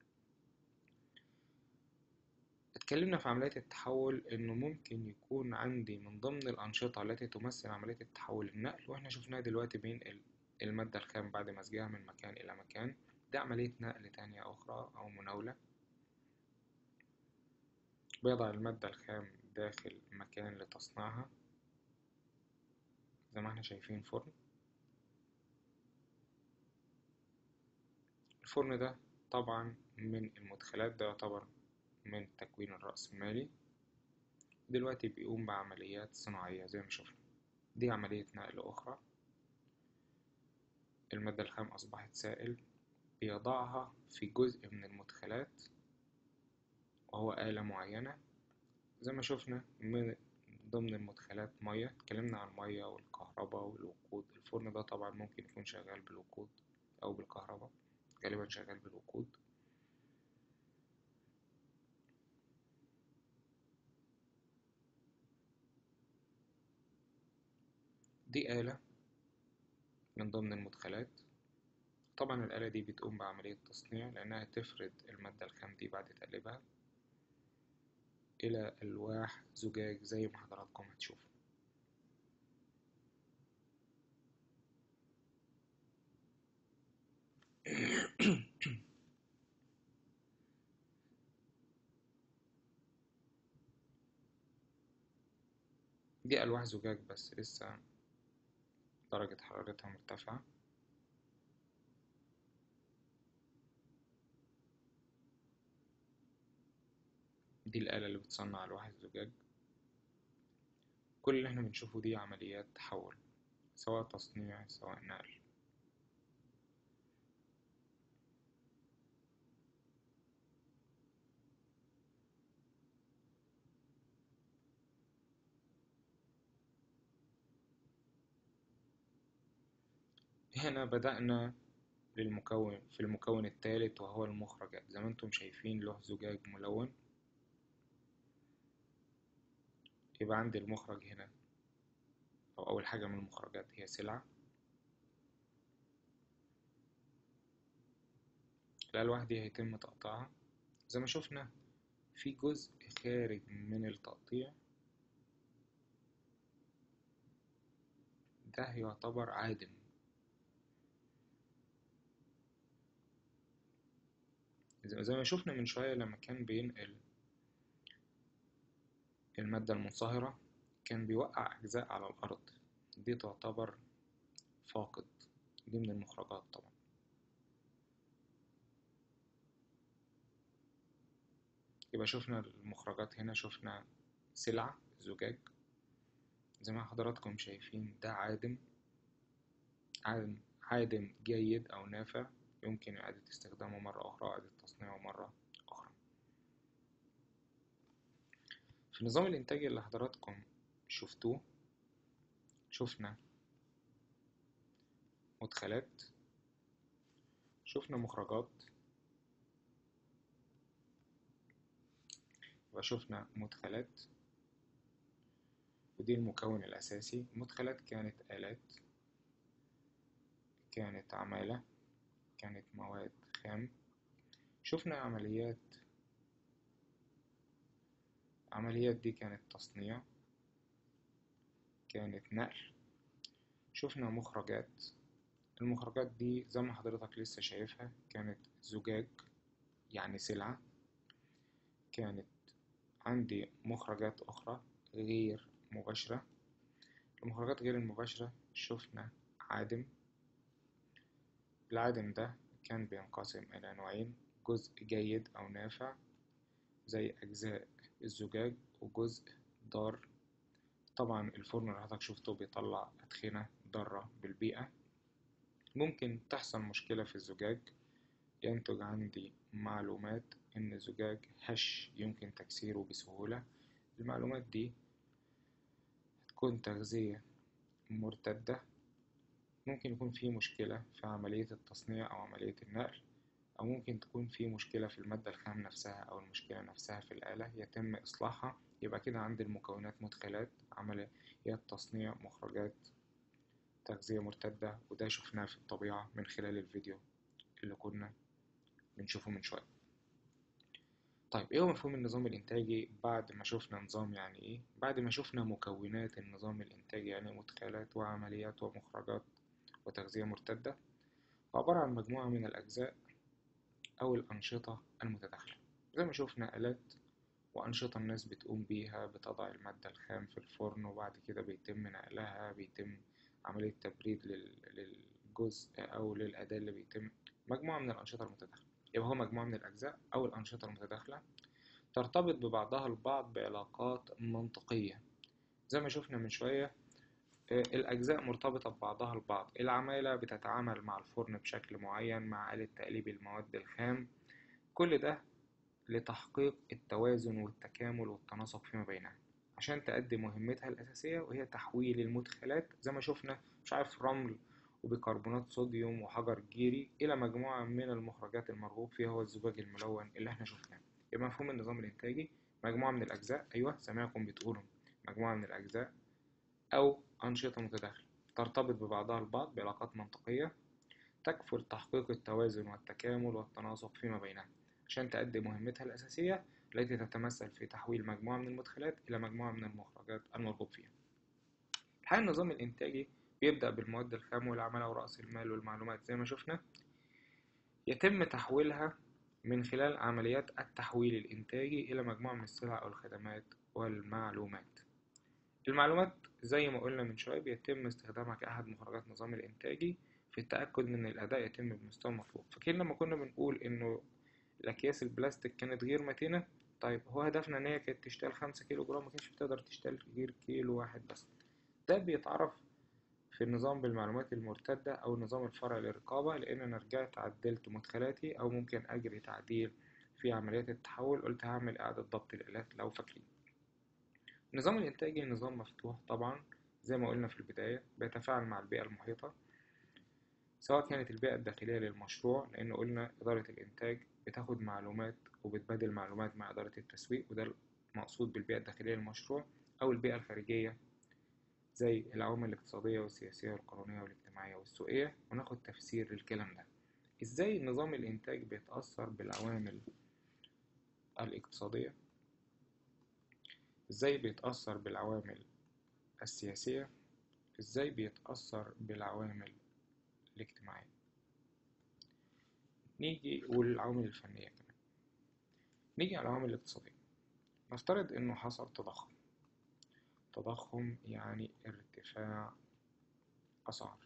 A: اتكلمنا في عملية التحول إنه ممكن يكون عندي من ضمن الأنشطة التي تمثل عملية التحول النقل وإحنا شفناها دلوقتي بين المادة الخام بعد مزجها من مكان إلى مكان دي عملية نقل تانية أخرى أو مناولة بيضع المادة الخام داخل مكان لتصنيعها زي ما احنا شايفين فرن الفرن ده طبعا من المدخلات ده يعتبر من التكوين الرأسمالي دلوقتي بيقوم بعمليات صناعية زي ما شفنا دي عملية نقل أخرى المادة الخام أصبحت سائل بيضعها في جزء من المدخلات وهو آلة معينة زي ما شفنا من ضمن المدخلات مية اتكلمنا عن المية والكهرباء والوقود الفرن ده طبعا ممكن يكون شغال بالوقود أو بالكهرباء غالبا شغال بالوقود دي آلة من ضمن المدخلات طبعا الآلة دي بتقوم بعملية تصنيع لأنها تفرد المادة الخام دي بعد تقليبها إلى ألواح زجاج زي ما حضراتكم هتشوفوا دي ألواح زجاج بس لسه درجة حرارتها مرتفعة دي الآلة اللي بتصنع ألواح الزجاج كل اللي احنا بنشوفه دي عمليات تحول سواء تصنيع سواء نقل هنا بدأنا للمكون في المكون الثالث وهو المخرجات زي ما انتم شايفين له زجاج ملون يبقى عندي المخرج هنا أو أول حاجة من المخرجات هي سلعة الألواح دي هيتم تقطيعها زي ما شفنا في جزء خارج من التقطيع ده يعتبر عادم زي ما شفنا من شوية لما كان بينقل المادة المنصهرة كان بيوقع أجزاء على الأرض دي تعتبر فاقد دي من المخرجات طبعا يبقى شفنا المخرجات هنا شفنا سلعة زجاج زي ما حضراتكم شايفين ده عادم عادم عادم جيد أو نافع يمكن إعادة استخدامه مرة أخرى إعادة تصنيعه مرة أخرى في النظام الإنتاجي اللي حضراتكم شفتوه شفنا مدخلات شفنا مخرجات وشفنا مدخلات ودي المكون الأساسي المدخلات كانت آلات كانت عمالة كانت مواد خام شفنا عمليات عمليات دي كانت تصنيع كانت نقل شفنا مخرجات المخرجات دي زي ما حضرتك لسه شايفها كانت زجاج يعني سلعة كانت عندي مخرجات أخرى غير مباشرة المخرجات غير المباشرة شفنا عادم العادم ده كان بينقسم إلى نوعين جزء جيد أو نافع زي أجزاء الزجاج وجزء ضار طبعا الفرن اللي حضرتك شفته بيطلع أدخنة ضارة بالبيئة ممكن تحصل مشكلة في الزجاج ينتج عندي معلومات إن الزجاج هش يمكن تكسيره بسهولة المعلومات دي هتكون تغذية مرتدة ممكن يكون في مشكلة في عملية التصنيع أو عملية النقل أو ممكن تكون في مشكلة في المادة الخام نفسها أو المشكلة نفسها في الآلة يتم إصلاحها يبقى كده عندي المكونات مدخلات عمليات تصنيع مخرجات تغذية مرتدة وده شفناه في الطبيعة من خلال الفيديو اللي كنا بنشوفه من شوية طيب ايه هو مفهوم النظام الانتاجي بعد ما شفنا نظام يعني ايه بعد ما شفنا مكونات النظام الانتاجي يعني مدخلات وعمليات ومخرجات وتغذية مرتدة عبارة عن مجموعة من الأجزاء أو الأنشطة المتداخلة زي ما شفنا آلات وأنشطة الناس بتقوم بيها بتضع المادة الخام في الفرن وبعد كده بيتم نقلها بيتم عملية تبريد للجزء أو للأداة اللي بيتم مجموعة من الأنشطة المتداخلة يبقى هو مجموعة من الأجزاء أو الأنشطة المتداخلة ترتبط ببعضها البعض بعلاقات منطقية زي ما شفنا من شوية الأجزاء مرتبطة ببعضها البعض العمالة بتتعامل مع الفرن بشكل معين مع آلة تقليب المواد الخام كل ده لتحقيق التوازن والتكامل والتناسق فيما بينها عشان تأدي مهمتها الأساسية وهي تحويل المدخلات زي ما شفنا مش عارف رمل وبيكربونات صوديوم وحجر جيري إلى مجموعة من المخرجات المرغوب فيها هو الزجاج الملون اللي احنا شفناه يبقى مفهوم النظام الإنتاجي مجموعة من الأجزاء أيوه سامعكم بتقولوا مجموعة من الأجزاء أو أنشطة متداخلة ترتبط ببعضها البعض بعلاقات منطقية تكفل تحقيق التوازن والتكامل والتناسق فيما بينها عشان تأدي مهمتها الأساسية التي تتمثل في تحويل مجموعة من المدخلات إلى مجموعة من المخرجات المرغوب فيها الحقيقة النظام الإنتاجي بيبدأ بالمواد الخام والعمالة ورأس المال والمعلومات زي ما شفنا يتم تحويلها من خلال عمليات التحويل الإنتاجي إلى مجموعة من السلع أو الخدمات والمعلومات المعلومات زي ما قلنا من شوية بيتم استخدامها كأحد مخرجات النظام الإنتاجي في التأكد من الأداء يتم بالمستوى المطلوب فاكرين لما كنا بنقول إنه الأكياس البلاستيك كانت غير متينة طيب هو هدفنا إن هي كانت تشتغل خمسة كيلو جرام مكانش بتقدر تشتغل غير كيلو واحد بس ده بيتعرف في النظام بالمعلومات المرتدة أو النظام الفرعي للرقابة لأن أنا رجعت عدلت مدخلاتي أو ممكن أجري تعديل في عمليات التحول قلت هعمل إعادة ضبط الآلات لو فاكرين النظام الإنتاجي نظام مفتوح طبعا زي ما قلنا في البداية بيتفاعل مع البيئة المحيطة سواء كانت البيئة الداخلية للمشروع لأن قلنا إدارة الإنتاج بتاخد معلومات وبتبادل معلومات مع إدارة التسويق وده المقصود بالبيئة الداخلية للمشروع أو البيئة الخارجية زي العوامل الاقتصادية والسياسية والقانونية والاجتماعية والسوقية وناخد تفسير للكلام ده إزاي نظام الإنتاج بيتأثر بالعوامل الاقتصادية إزاي بيتأثر بالعوامل السياسية إزاي بيتأثر بالعوامل الاجتماعية نيجي والعوامل الفنية كمان نيجي على العوامل الاقتصادية نفترض إنه حصل تضخم تضخم يعني ارتفاع أسعار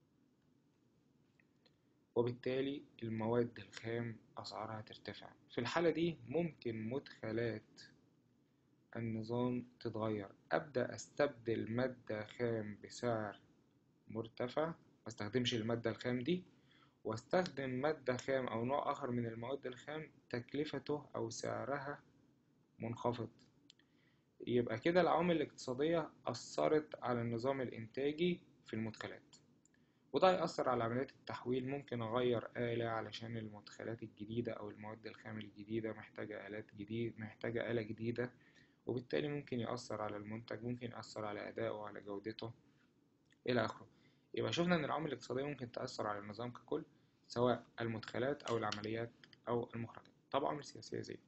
A: وبالتالي المواد الخام أسعارها ترتفع في الحالة دي ممكن مدخلات النظام تتغير أبدأ أستبدل مادة خام بسعر مرتفع ما استخدمش المادة الخام دي واستخدم مادة خام أو نوع آخر من المواد الخام تكلفته أو سعرها منخفض يبقى كده العوامل الاقتصادية أثرت على النظام الإنتاجي في المدخلات وده هيأثر على عمليات التحويل ممكن أغير آلة علشان المدخلات الجديدة أو المواد الخام الجديدة محتاجة آلات جديد محتاجة آلة جديدة وبالتالي ممكن يأثر على المنتج ممكن يأثر على أدائه وعلى جودته إلى آخره يبقى شفنا إن العوامل الاقتصادية ممكن تأثر على النظام ككل سواء المدخلات أو العمليات أو المخرجات طبعا عوامل سياسية زي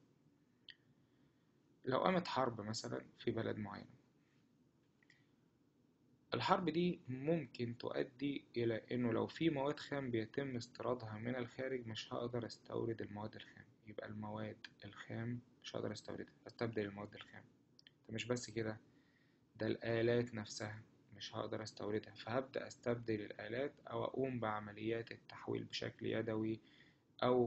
A: لو قامت حرب مثلا في بلد معين الحرب دي ممكن تؤدي إلى إنه لو في مواد خام بيتم استيرادها من الخارج مش هقدر استورد المواد الخام يبقى المواد الخام مش هقدر استوردها استبدل المواد الخام ده مش بس كده ده الآلات نفسها مش هقدر استوردها فهبدأ استبدل الآلات أو أقوم بعمليات التحويل بشكل يدوي أو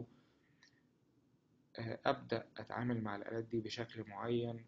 A: أبدأ أتعامل مع الآلات دي بشكل معين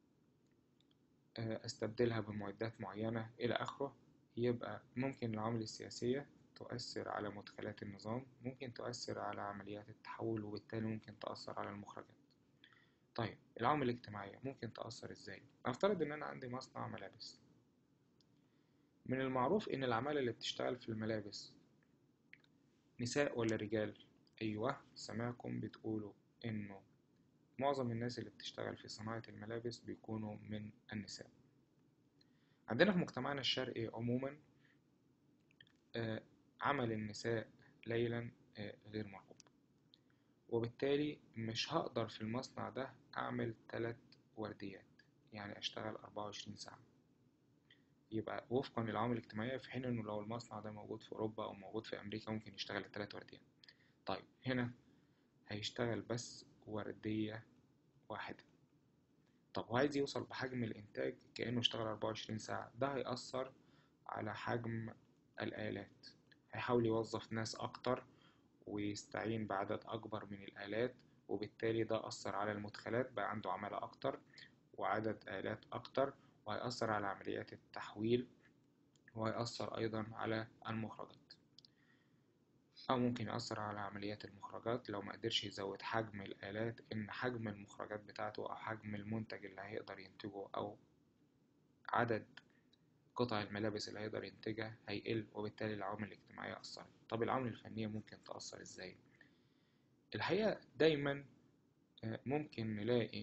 A: أستبدلها بمعدات معينة إلى آخره يبقى ممكن العوامل السياسية تؤثر على مدخلات النظام ممكن تؤثر على عمليات التحول وبالتالي ممكن تأثر على المخرجات طيب العوامل الاجتماعية ممكن تأثر إزاي؟ نفترض إن أنا عندي مصنع ملابس من المعروف إن العمالة اللي بتشتغل في الملابس نساء ولا رجال؟ أيوه سمعكم بتقولوا إنه معظم الناس اللي بتشتغل في صناعة الملابس بيكونوا من النساء عندنا في مجتمعنا الشرقي عموما آه، عمل النساء ليلا آه، غير مرغوب وبالتالي مش هقدر في المصنع ده أعمل تلات ورديات يعني أشتغل أربعة وعشرين ساعة يبقى وفقا للعوامل الاجتماعية في حين إنه لو المصنع ده موجود في أوروبا أو موجود في أمريكا ممكن يشتغل التلات ورديات طيب هنا هيشتغل بس وردية واحدة طب وعايز يوصل بحجم الإنتاج كأنه اشتغل 24 ساعة ده هيأثر على حجم الآلات هيحاول يوظف ناس أكتر ويستعين بعدد أكبر من الآلات وبالتالي ده أثر على المدخلات بقى عنده عمالة أكتر وعدد آلات أكتر وهيأثر على عمليات التحويل وهيأثر أيضا على المخرجات أو ممكن يأثر على عمليات المخرجات لو مقدرش يزود حجم الآلات إن حجم المخرجات بتاعته أو حجم المنتج اللي هيقدر ينتجه أو عدد قطع الملابس اللي هيقدر ينتجها هيقل وبالتالي العوامل الاجتماعية أثرت طب العوامل الفنية ممكن تأثر إزاي؟ الحقيقة دايما ممكن نلاقي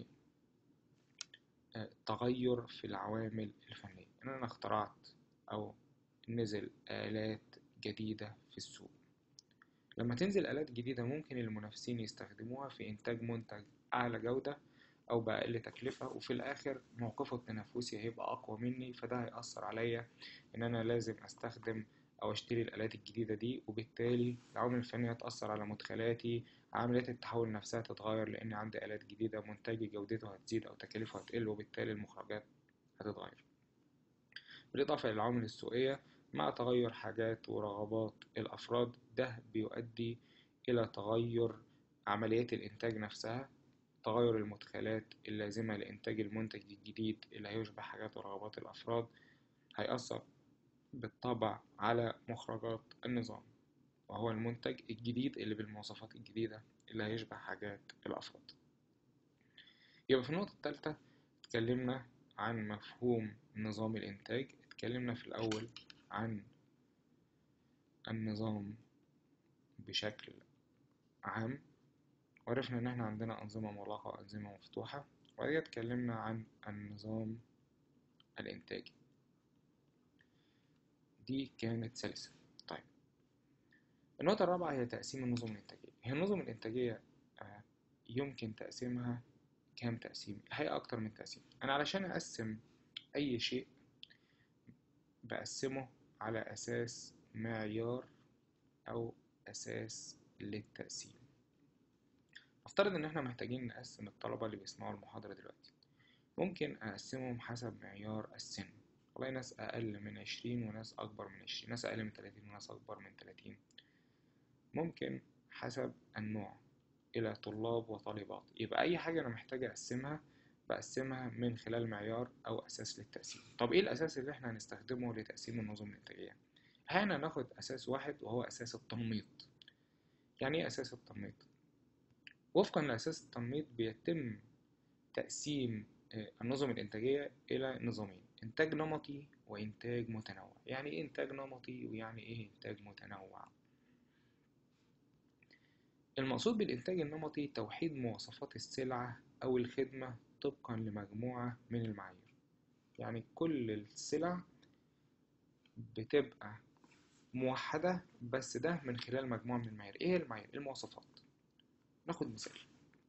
A: تغير في العوامل الفنية إن أنا اخترعت أو نزل آلات جديدة في السوق لما تنزل آلات جديدة ممكن المنافسين يستخدموها في إنتاج منتج أعلى جودة أو بأقل تكلفة وفي الآخر موقفه التنافسي هيبقى أقوى مني فده هيأثر عليا إن أنا لازم أستخدم أو أشتري الآلات الجديدة دي وبالتالي العوامل الفنية تأثر على مدخلاتي عمليات التحول نفسها تتغير لأن عندي آلات جديدة منتجي جودته هتزيد أو تكاليفه هتقل وبالتالي المخرجات هتتغير بالإضافة للعوامل السوقية مع تغير حاجات ورغبات الأفراد ده بيؤدي إلى تغير عمليات الإنتاج نفسها تغير المدخلات اللازمة لإنتاج المنتج الجديد اللي هيشبه حاجات ورغبات الأفراد هيأثر بالطبع على مخرجات النظام وهو المنتج الجديد اللي بالمواصفات الجديدة اللي هيشبه حاجات الأفراد يبقى في النقطة الثالثة اتكلمنا عن مفهوم نظام الإنتاج اتكلمنا في الأول عن النظام بشكل عام وعرفنا إن إحنا عندنا أنظمة مغلقة وأنظمة مفتوحة وبعد كده اتكلمنا عن النظام الإنتاجي دي كانت سلسة طيب النقطة الرابعة هي تقسيم النظم الإنتاجية هي النظم الإنتاجية يمكن تقسيمها كام تقسيم الحقيقة أكتر من تقسيم أنا علشان أقسم أي شيء بقسمه على أساس معيار أو أساس للتقسيم نفترض إن إحنا محتاجين نقسم الطلبة اللي بيسمعوا المحاضرة دلوقتي ممكن أقسمهم حسب معيار السن والله ناس أقل من عشرين وناس أكبر من عشرين ناس أقل من تلاتين وناس أكبر من تلاتين ممكن حسب النوع إلى طلاب وطالبات يبقى أي حاجة أنا محتاج أقسمها بقسمها من خلال معيار أو أساس للتقسيم طب إيه الأساس اللي إحنا هنستخدمه لتقسيم النظم الإنتاجية؟ هنا ناخد أساس واحد وهو أساس التنميط يعني إيه أساس التنميط؟ وفقا لأساس التنميط بيتم تقسيم آه، النظم الإنتاجية إلى نظامين إنتاج نمطي وإنتاج متنوع يعني إيه إنتاج نمطي ويعني إيه إنتاج متنوع المقصود بالإنتاج النمطي توحيد مواصفات السلعة أو الخدمة طبقا لمجموعة من المعايير يعني كل السلع بتبقى موحدة بس ده من خلال مجموعة من المعايير إيه هي المعايير؟ المواصفات ناخد مثال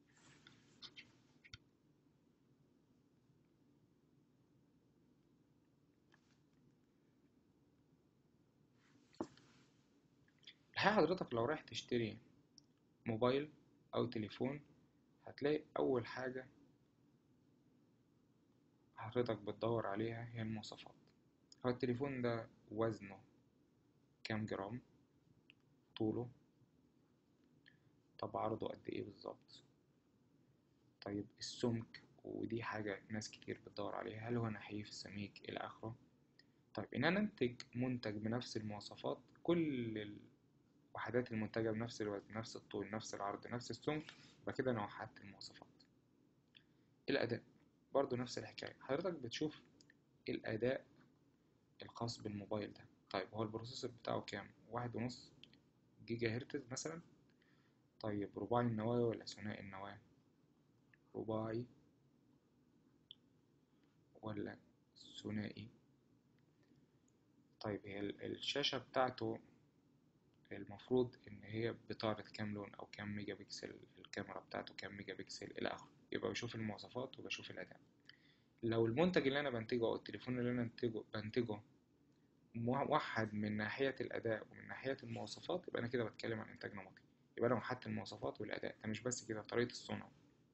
A: الحقيقة حضرتك لو رايح تشتري موبايل أو تليفون هتلاقي أول حاجة حضرتك بتدور عليها هي المواصفات هو التليفون ده وزنه كام جرام طوله طب عرضه قد ايه بالظبط طيب السمك ودي حاجة ناس كتير بتدور عليها هل هو نحيف سميك إلى آخره طيب إن أنا أنتج منتج بنفس المواصفات كل الوحدات المنتجة بنفس الوزن نفس الطول نفس العرض نفس السمك يبقى كده أنا وحدت المواصفات الأداء برضو نفس الحكاية حضرتك بتشوف الأداء الخاص بالموبايل ده طيب هو البروسيسور بتاعه كام واحد ونص جيجا هرتز مثلا طيب رباعي النواة ولا ثنائي النواة رباعي ولا ثنائي طيب هي ال- الشاشة بتاعته المفروض إن هي بطارة كام لون أو كام ميجا بكسل الكاميرا بتاعته كام ميجا بكسل إلى آخره يبقى بشوف المواصفات وبشوف الأداء لو المنتج اللي أنا بنتجه أو التليفون اللي أنا بنتجه بنتجه موحد من ناحية الأداء ومن ناحية المواصفات يبقى أنا كده بتكلم عن إنتاج نمطي يبقى أنا وحدت المواصفات والأداء ده مش بس كده طريقة الصنع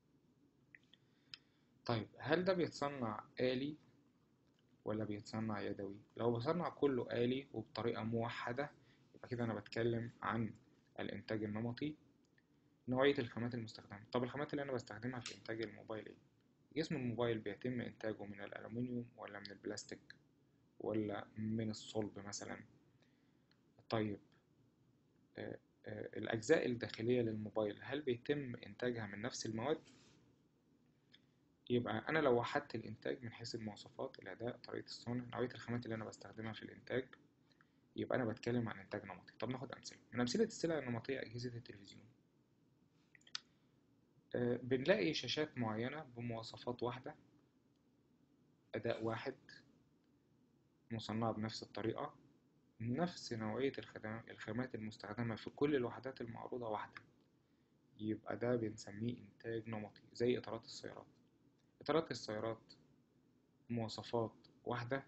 A: طيب هل ده بيتصنع آلي ولا بيتصنع يدوي؟ لو بصنع كله آلي وبطريقة موحدة يبقى كده أنا بتكلم عن الإنتاج النمطي نوعية الخامات المستخدمة طب الخامات اللي أنا بستخدمها في إنتاج الموبايل إيه؟ جسم الموبايل بيتم إنتاجه من الألومنيوم ولا من البلاستيك ولا من الصلب مثلا طيب آه، آه، الأجزاء الداخلية للموبايل هل بيتم إنتاجها من نفس المواد؟ يبقى أنا لو وحدت الإنتاج من حيث المواصفات الأداء طريقة الصنع نوعية الخامات اللي أنا بستخدمها في الإنتاج يبقى أنا بتكلم عن إنتاج نمطي طب ناخد أمثلة من أمثلة السلع النمطية أجهزة التلفزيون آه، بنلاقي شاشات معينة بمواصفات واحدة أداء واحد مصنعة بنفس الطريقة نفس نوعية الخدمات الخامات المستخدمة في كل الوحدات المعروضة واحدة يبقى ده بنسميه إنتاج نمطي زي إطارات السيارات إطارات السيارات مواصفات واحدة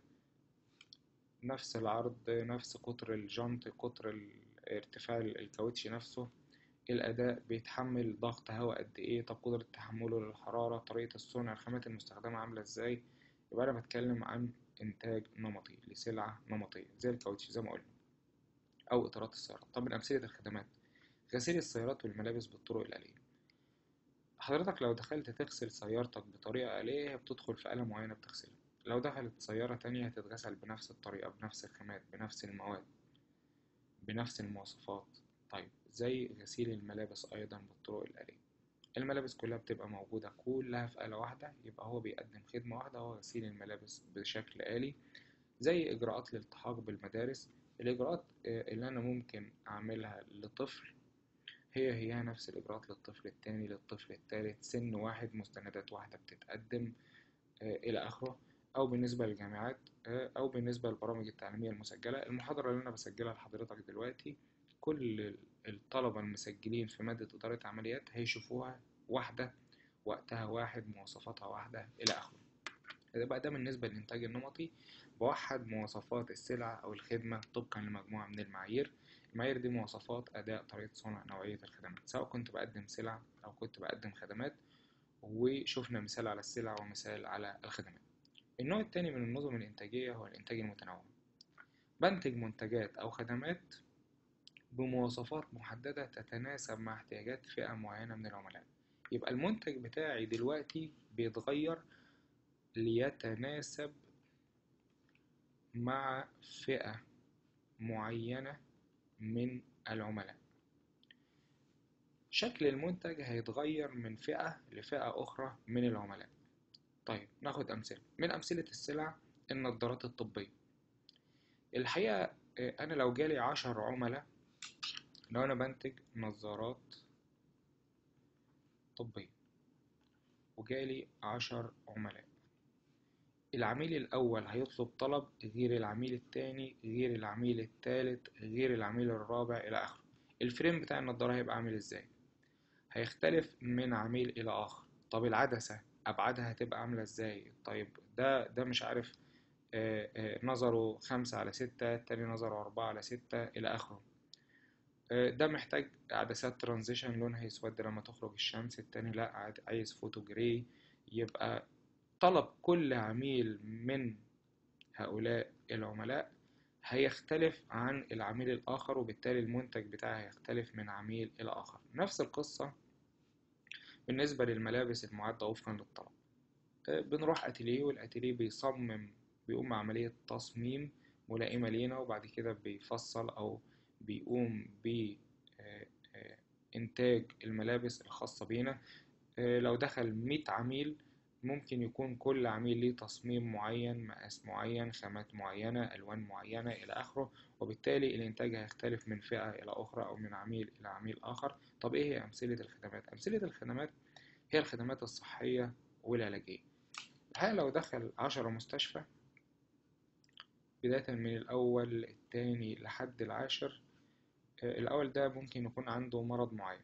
A: نفس العرض نفس قطر الجنط قطر ال- ارتفاع الكاوتش نفسه الأداء بيتحمل ضغط هواء قد إيه طب قدرة تحمله للحرارة طريقة الصنع الخامات المستخدمة عاملة إزاي يبقى أنا بتكلم عن إنتاج نمطي لسلعة نمطية زي الكاوتش زي ما قلنا أو إطارات السيارات طب من أمثلة الخدمات غسيل السيارات والملابس بالطرق الآلية حضرتك لو دخلت تغسل سيارتك بطريقة آلية هي بتدخل في آلة معينة بتغسلها لو دخلت سيارة تانية هتتغسل بنفس الطريقة بنفس الخامات بنفس المواد بنفس المواصفات طيب زي غسيل الملابس أيضا بالطرق الآلية الملابس كلها بتبقى موجودة كلها في آلة واحدة يبقى هو بيقدم خدمة واحدة هو غسيل الملابس بشكل آلي زي إجراءات الالتحاق بالمدارس الإجراءات آه، اللي أنا ممكن أعملها لطفل هي هي نفس الإجراءات للطفل التاني للطفل التالت سن واحد مستندات واحدة بتتقدم آه، إلى آخره أو بالنسبة للجامعات آه، أو بالنسبة للبرامج التعليمية المسجلة المحاضرة اللي أنا بسجلها لحضرتك دلوقتي كل الطلبة المسجلين في مادة إدارة عمليات هيشوفوها واحدة وقتها واحد مواصفاتها واحدة إلى آخره يبقى ده بالنسبة للإنتاج النمطي بوحد مواصفات السلعة أو الخدمة طبقا لمجموعة من المعايير المعايير دي مواصفات أداء طريقة صنع نوعية الخدمات سواء كنت بقدم سلع أو كنت بقدم خدمات وشوفنا مثال على السلع ومثال على الخدمات النوع التاني من النظم الإنتاجية هو الإنتاج المتنوع بنتج منتجات أو خدمات بمواصفات محددة تتناسب مع احتياجات فئة معينة من العملاء يبقى المنتج بتاعي دلوقتي بيتغير ليتناسب مع فئة معينة من العملاء شكل المنتج هيتغير من فئة لفئة أخرى من العملاء طيب ناخد أمثلة من أمثلة السلع النظارات الطبية الحقيقة آه، أنا لو جالي عشر عملاء لو أنا بنتج نظارات طبية وجالي عشر عملاء العميل الأول هيطلب طلب غير العميل التاني غير العميل التالت غير العميل الرابع إلى آخره الفريم بتاع النضارة هيبقى عامل إزاي هيختلف من عميل إلى آخر طب العدسة أبعادها هتبقى عاملة إزاي طيب ده ده مش عارف آه، آه، نظره خمسة على ستة التاني نظره أربعة على ستة إلى آخره آه، ده محتاج عدسات ترانزيشن لونها يسود لما تخرج الشمس التاني لا عاد- عايز فوتو جراي يبقى طلب كل عميل من هؤلاء العملاء هيختلف عن العميل الآخر وبالتالي المنتج بتاعه هيختلف من عميل إلى آخر نفس القصة بالنسبة للملابس المعدة وفقا للطلب آه، بنروح أتيليه والأتيليه بيصمم بيقوم بعملية تصميم ملائمة لينا وبعد كده بيفصل أو بيقوم بإنتاج الملابس الخاصة بينا آه، لو دخل 100 عميل ممكن يكون كل عميل ليه تصميم معين مقاس معين خامات معينة ألوان معينة إلى آخره وبالتالي الإنتاج هيختلف من فئة إلى أخرى أو من عميل إلى عميل آخر طب إيه هي أمثلة الخدمات؟ أمثلة الخدمات هي الخدمات الصحية والعلاجية الحقيقة لو دخل عشرة مستشفى بداية من الأول التاني لحد العاشر آه، الأول ده ممكن يكون عنده مرض معين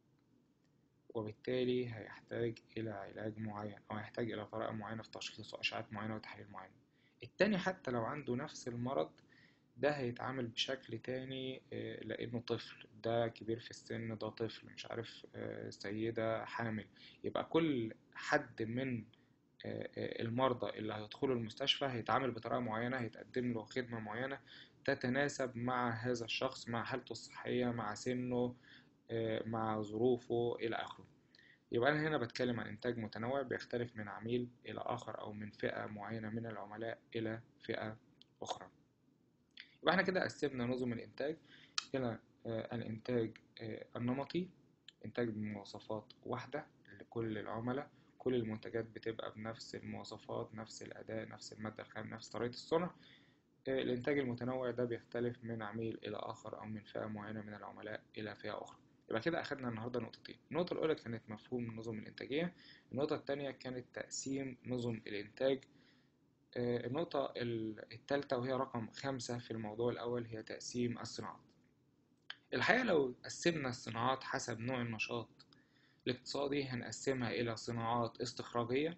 A: وبالتالي هيحتاج إلى علاج معين أو هيحتاج إلى طريقة معينة في تشخيص وأشعات معينة وتحاليل معينة التاني حتى لو عنده نفس المرض ده هيتعامل بشكل تاني آه، لأنه طفل ده كبير في السن ده طفل مش عارف آه، سيدة حامل يبقى كل حد من آه، آه، المرضى اللي هيدخلوا المستشفى هيتعامل بطريقة معينة هيتقدم له خدمة معينة تتناسب مع هذا الشخص مع حالته الصحية مع سنه آه، مع ظروفه إلى آخره يبقى أنا هنا بتكلم عن إنتاج متنوع بيختلف من عميل إلى آخر أو من فئة معينة من العملاء إلى فئة أخرى يبقى احنا كده قسمنا نظم الإنتاج إلى آه، الإنتاج آه، النمطي إنتاج بمواصفات واحدة لكل العملاء كل المنتجات بتبقى بنفس المواصفات نفس الأداء نفس المادة الخام نفس طريقة الصنع آه، الإنتاج المتنوع ده بيختلف من عميل إلى آخر أو من فئة معينة من العملاء إلى فئة أخرى يبقى كده أخدنا النهاردة نقطتين النقطة الأولى كانت مفهوم النظم الإنتاجية النقطة التانية كانت تقسيم نظم الإنتاج آه، النقطة ال- التالتة وهي رقم خمسة في الموضوع الأول هي تقسيم الصناعات الحقيقة لو قسمنا الصناعات حسب نوع النشاط الاقتصادي هنقسمها إلى صناعات استخراجية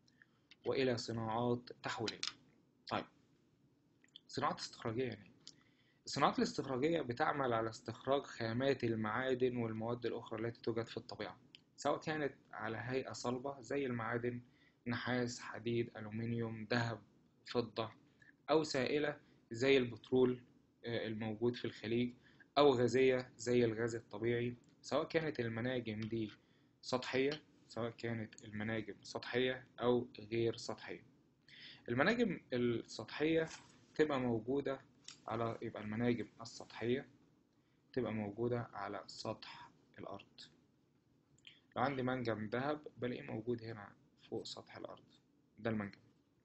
A: وإلى صناعات تحويلية طيب صناعات استخراجية يعني إيه؟ الصناعات الاستخراجية بتعمل على استخراج خامات المعادن والمواد الأخرى التي توجد في الطبيعة سواء كانت على هيئة صلبة زي المعادن نحاس حديد ألومنيوم ذهب فضة أو سائلة زي البترول آه، الموجود في الخليج أو غازية زي الغاز الطبيعي سواء كانت المناجم دي سطحية سواء كانت المناجم سطحية أو غير سطحية المناجم السطحية تبقى موجودة على يبقى المناجم السطحية تبقى موجودة على سطح الأرض لو عندي منجم ذهب بلاقيه موجود هنا فوق سطح الأرض ده المنجم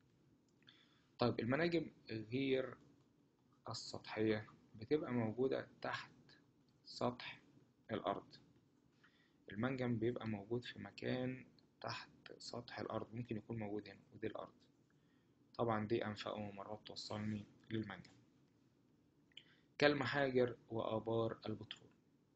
A: طيب المناجم غير السطحية بتبقى موجودة تحت سطح الأرض المنجم بيبقى موجود في مكان تحت سطح الأرض ممكن يكون موجود هنا ودي الأرض طبعا دي أنفاق وممرات توصلني للمنجم كالمحاجر وآبار البترول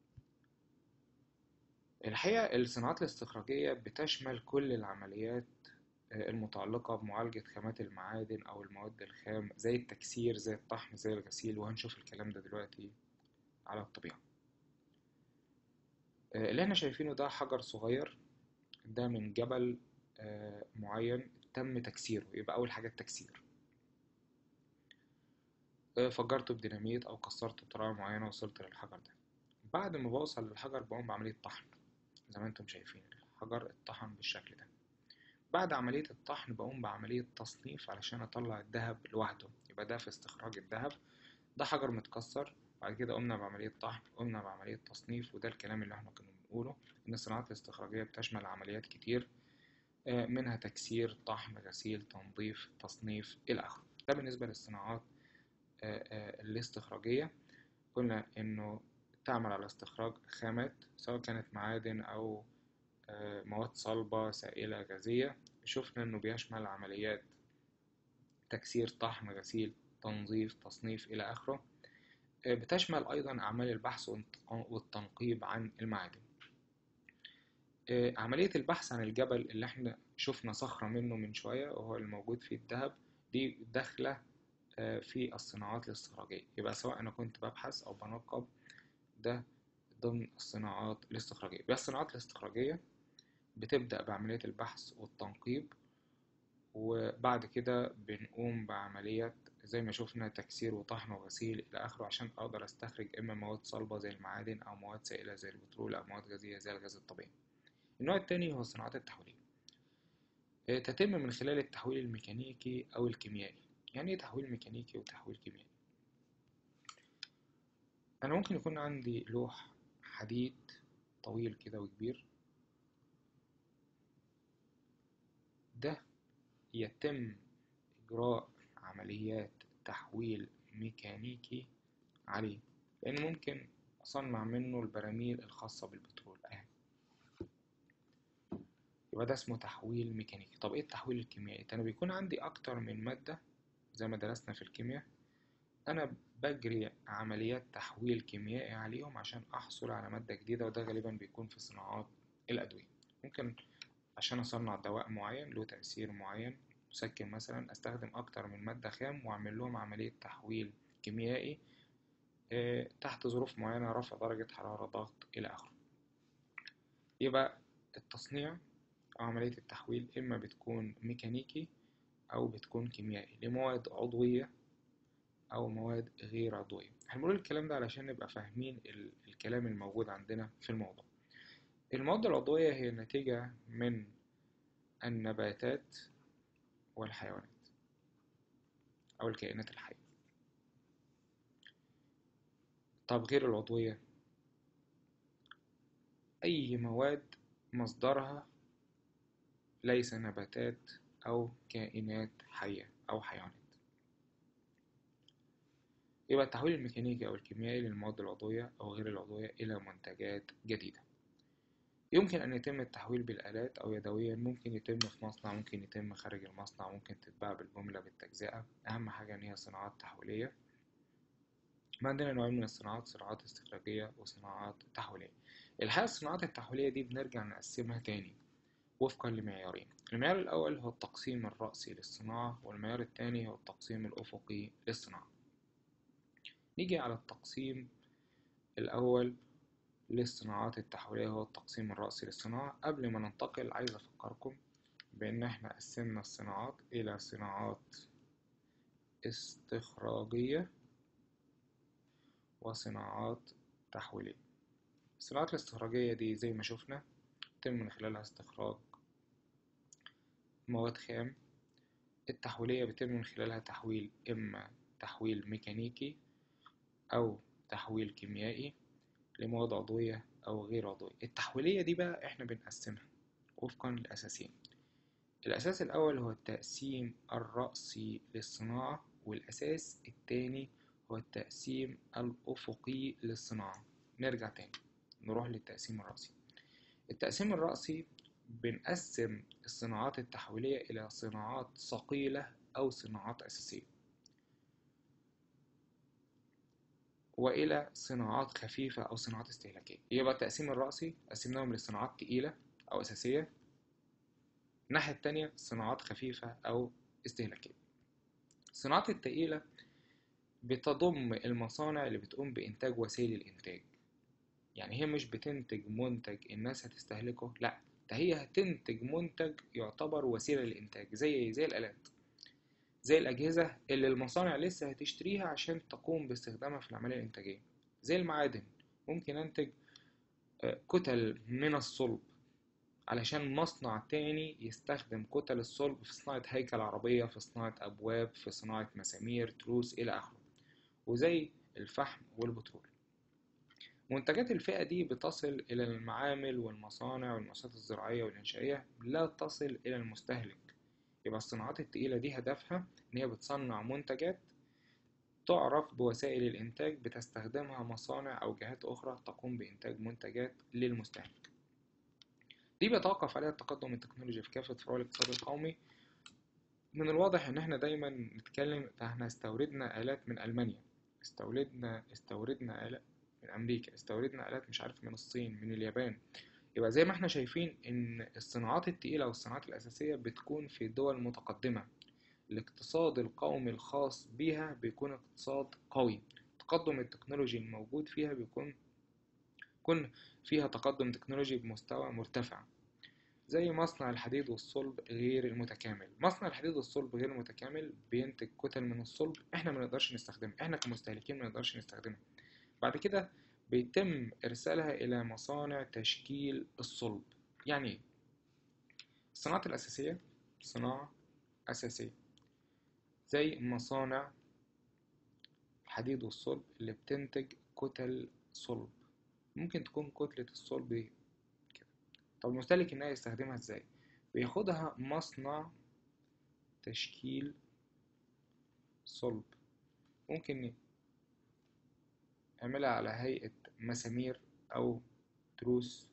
A: الحقيقة الصناعات الاستخراجية بتشمل كل العمليات آه، المتعلقة بمعالجة خامات المعادن أو المواد الخام زي التكسير زي الطحن زي الغسيل وهنشوف الكلام ده دلوقتي على الطبيعة آه، اللي احنا شايفينه ده حجر صغير ده من جبل آه، معين تم تكسيره يبقى أول حاجة التكسير آه، فجرته بديناميت أو كسرته بطريقة معينة وصلت للحجر ده بعد ما بوصل للحجر بقوم بعملية طحن زي ما انتم شايفين الحجر اتطحن بالشكل ده بعد عملية الطحن بقوم بعملية تصنيف علشان أطلع الذهب لوحده يبقى ده في استخراج الذهب ده حجر متكسر بعد كده قمنا بعملية طحن قمنا بعملية تصنيف وده الكلام اللي احنا كنا بنقوله إن الصناعات الاستخراجية بتشمل عمليات كتير آه، منها تكسير طحن غسيل تنظيف تصنيف إلى آخره ده بالنسبة للصناعات آه، آه، الاستخراجية قلنا إنه تعمل على استخراج خامات سواء كانت معادن أو آه، مواد صلبة سائلة غازية شفنا إنه بيشمل عمليات تكسير طحن غسيل تنظيف تصنيف إلى آخره آه، بتشمل أيضا أعمال البحث والت- والتنقيب عن المعادن آه، عملية البحث عن الجبل اللي احنا شفنا صخرة منه من شوية وهو الموجود فيه الذهب دي داخلة آه، في الصناعات الاستخراجية يبقى سواء أنا كنت ببحث أو بنقب ده ضمن الصناعات الاستخراجية يبقى الصناعات الاستخراجية بتبدأ بعملية البحث والتنقيب وبعد كده بنقوم بعملية زي ما شفنا تكسير وطحن وغسيل إلى آخره عشان أقدر أستخرج إما مواد صلبة زي المعادن أو مواد سائلة زي البترول أو مواد غازية زي الغاز الطبيعي النوع التاني هو الصناعات التحويلية آه، تتم من خلال التحويل الميكانيكي أو الكيميائي يعني إيه تحويل ميكانيكي وتحويل كيميائي؟ أنا ممكن يكون عندي لوح حديد طويل كده وكبير ده يتم إجراء عمليات تحويل ميكانيكي عليه لأن ممكن أصنع منه البراميل الخاصة بالبترول أهي يبقى ده اسمه تحويل ميكانيكي طب إيه التحويل الكيميائي؟ أنا بيكون عندي أكتر من مادة زي ما درسنا في الكيمياء أنا بجري عمليات تحويل كيميائي عليهم عشان أحصل على مادة جديدة وده غالبا بيكون في صناعات الأدوية ممكن عشان أصنع دواء معين له تأثير معين مسكن مثلا أستخدم أكتر من مادة خام وأعمل لهم عملية تحويل كيميائي آه، تحت ظروف معينة رفع درجة حرارة ضغط إلى آخره يبقى التصنيع أو عملية التحويل إما بتكون ميكانيكي أو بتكون كيميائي لمواد عضوية أو مواد غير عضوية احنا بنقول الكلام ده علشان نبقى فاهمين ال- الكلام الموجود عندنا في الموضوع المواد العضوية هي نتيجة من النباتات والحيوانات أو الكائنات الحية طب غير العضوية أي مواد مصدرها ليس نباتات أو كائنات حية أو حيوانات يبقى التحويل الميكانيكي أو الكيميائي للمواد العضوية أو غير العضوية إلى منتجات جديدة يمكن أن يتم التحويل بالآلات أو يدويا ممكن يتم في مصنع ممكن يتم خارج المصنع ممكن تتباع بالجملة بالتجزئة أهم حاجة إن هي صناعات تحويلية ما عندنا نوعين من الصناعات صناعات استخراجية وصناعات تحويلية الحقيقة الصناعات التحويلية دي بنرجع نقسمها تاني وفقا لمعيارين المعيار الأول هو التقسيم الرأسي للصناعة والمعيار الثاني هو التقسيم الأفقي للصناعة نيجي على التقسيم الأول للصناعات التحويلية هو التقسيم الرأسي للصناعة قبل ما ننتقل عايز أفكركم بأن احنا قسمنا الصناعات إلى صناعات استخراجية وصناعات تحويلية الصناعات الاستخراجية دي زي ما شفنا يتم من خلالها استخراج مواد خام التحويلية بيتم من خلالها تحويل إما تحويل ميكانيكي أو تحويل كيميائي لمواد عضوية أو غير عضوية التحويلية دي بقى إحنا بنقسمها وفقا لأساسين الأساس الأول هو التقسيم الرأسي للصناعة والأساس التاني هو التقسيم الأفقي للصناعة نرجع تاني نروح للتقسيم الرأسي التقسيم الرأسي بنقسم الصناعات التحويلية إلى صناعات ثقيلة أو صناعات أساسية وإلى صناعات خفيفة أو صناعات استهلاكية يبقى التقسيم الرأسي قسمناهم لصناعات تقيلة أو أساسية الناحية التانية صناعات خفيفة أو استهلاكية الصناعات التقيلة بتضم المصانع اللي بتقوم بإنتاج وسائل الإنتاج يعني هي مش بتنتج منتج الناس هتستهلكه لا ده هي هتنتج منتج يعتبر وسيلة للإنتاج زي زي الآلات زي الأجهزة اللي المصانع لسه هتشتريها عشان تقوم باستخدامها في العملية الإنتاجية زي المعادن ممكن أنتج آه، كتل من الصلب علشان مصنع تاني يستخدم كتل الصلب في صناعة هيكل عربية في صناعة أبواب في صناعة مسامير تروس إلى آخره وزي الفحم والبترول منتجات الفئة دي بتصل إلى المعامل والمصانع والمؤسسات الزراعية والإنشائية لا تصل إلى المستهلك يبقى الصناعات التقيلة دي هدفها إن هي بتصنع منتجات تعرف بوسائل الإنتاج بتستخدمها مصانع أو جهات أخرى تقوم بإنتاج منتجات للمستهلك دي بيتوقف عليها التقدم التكنولوجي في كافة فروع الاقتصاد القومي من الواضح إن إحنا دايما نتكلم إحنا استوردنا آلات من ألمانيا استوردنا استوردنا آلات من أمريكا استوردنا آلات مش عارف من الصين من اليابان يبقى زي ما احنا شايفين إن الصناعات التقيلة والصناعات الأساسية بتكون في دول متقدمة الاقتصاد القومي الخاص بيها بيكون اقتصاد قوي التقدم التكنولوجي الموجود فيها بيكون يكون فيها تقدم تكنولوجي بمستوى مرتفع زي مصنع الحديد والصلب غير المتكامل مصنع الحديد والصلب غير المتكامل بينتج كتل من الصلب احنا ما نقدرش نستخدمها احنا كمستهلكين ما نقدرش نستخدمها بعد كده بيتم ارسالها الى مصانع تشكيل الصلب يعني ايه الصناعات الاساسيه صناعه اساسيه زي مصانع الحديد والصلب اللي بتنتج كتل صلب ممكن تكون كتلة الصلب دي كده طب المستهلك النهائي يستخدمها ازاي بياخدها مصنع تشكيل صلب ممكن يعملها على هيئة مسامير أو تروس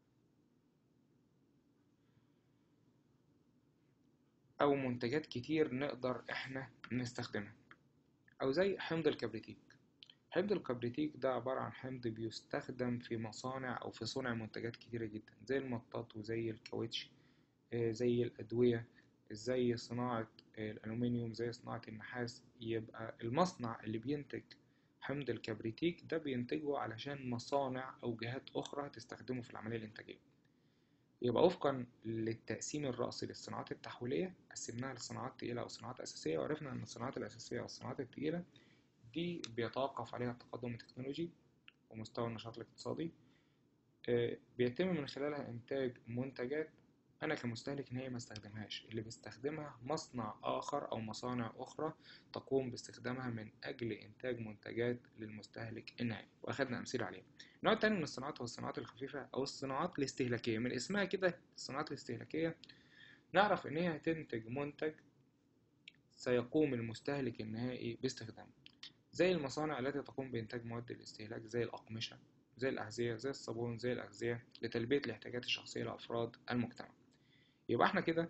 A: أو منتجات كتير نقدر إحنا نستخدمها أو زي حمض الكبريتيك حمض الكبريتيك ده عبارة عن حمض بيستخدم في مصانع أو في صنع منتجات كتيرة جدا زي المطاط وزي الكاوتش زي الأدوية زي صناعة الألومنيوم زي صناعة النحاس يبقى المصنع اللي بينتج حمض الكبريتيك ده بينتجه علشان مصانع أو جهات أخرى تستخدمه في العملية الإنتاجية يبقى وفقا للتقسيم الرأسي للصناعات التحويلية قسمناها لصناعات تقيلة أو صناعات أساسية وعرفنا أن الصناعات الأساسية والصناعات التقيلة دي بيتوقف عليها التقدم التكنولوجي ومستوى النشاط الاقتصادي بيتم من خلالها إنتاج منتجات أنا كمستهلك نهائي ما استخدمهاش اللي بيستخدمها مصنع آخر أو مصانع أخرى تقوم باستخدامها من أجل إنتاج منتجات للمستهلك النهائي وأخدنا أمثلة عليها النوع التاني من الصناعات هو الصناعات الخفيفة أو الصناعات الاستهلاكية من اسمها كده الصناعات الاستهلاكية نعرف إن هي هتنتج منتج سيقوم المستهلك النهائي باستخدامه زي المصانع التي تقوم بإنتاج مواد الاستهلاك زي الأقمشة زي الأغذية زي الصابون زي الأغذية لتلبية الاحتياجات الشخصية لأفراد المجتمع يبقى احنا كده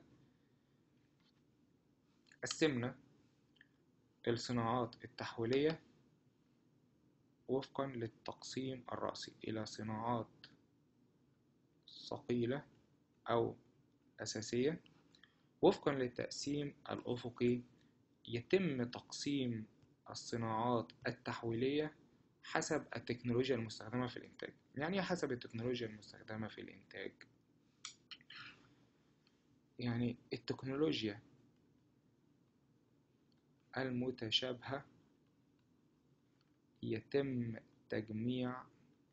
A: قسمنا الصناعات التحويلية وفقا للتقسيم الرأسي إلى صناعات ثقيلة أو أساسية وفقا للتقسيم الأفقي يتم تقسيم الصناعات التحويلية حسب التكنولوجيا المستخدمة في الإنتاج يعني حسب التكنولوجيا المستخدمة في الإنتاج يعني التكنولوجيا المتشابهة يتم تجميع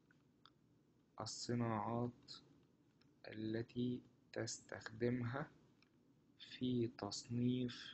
A: الصناعات التي تستخدمها في تصنيف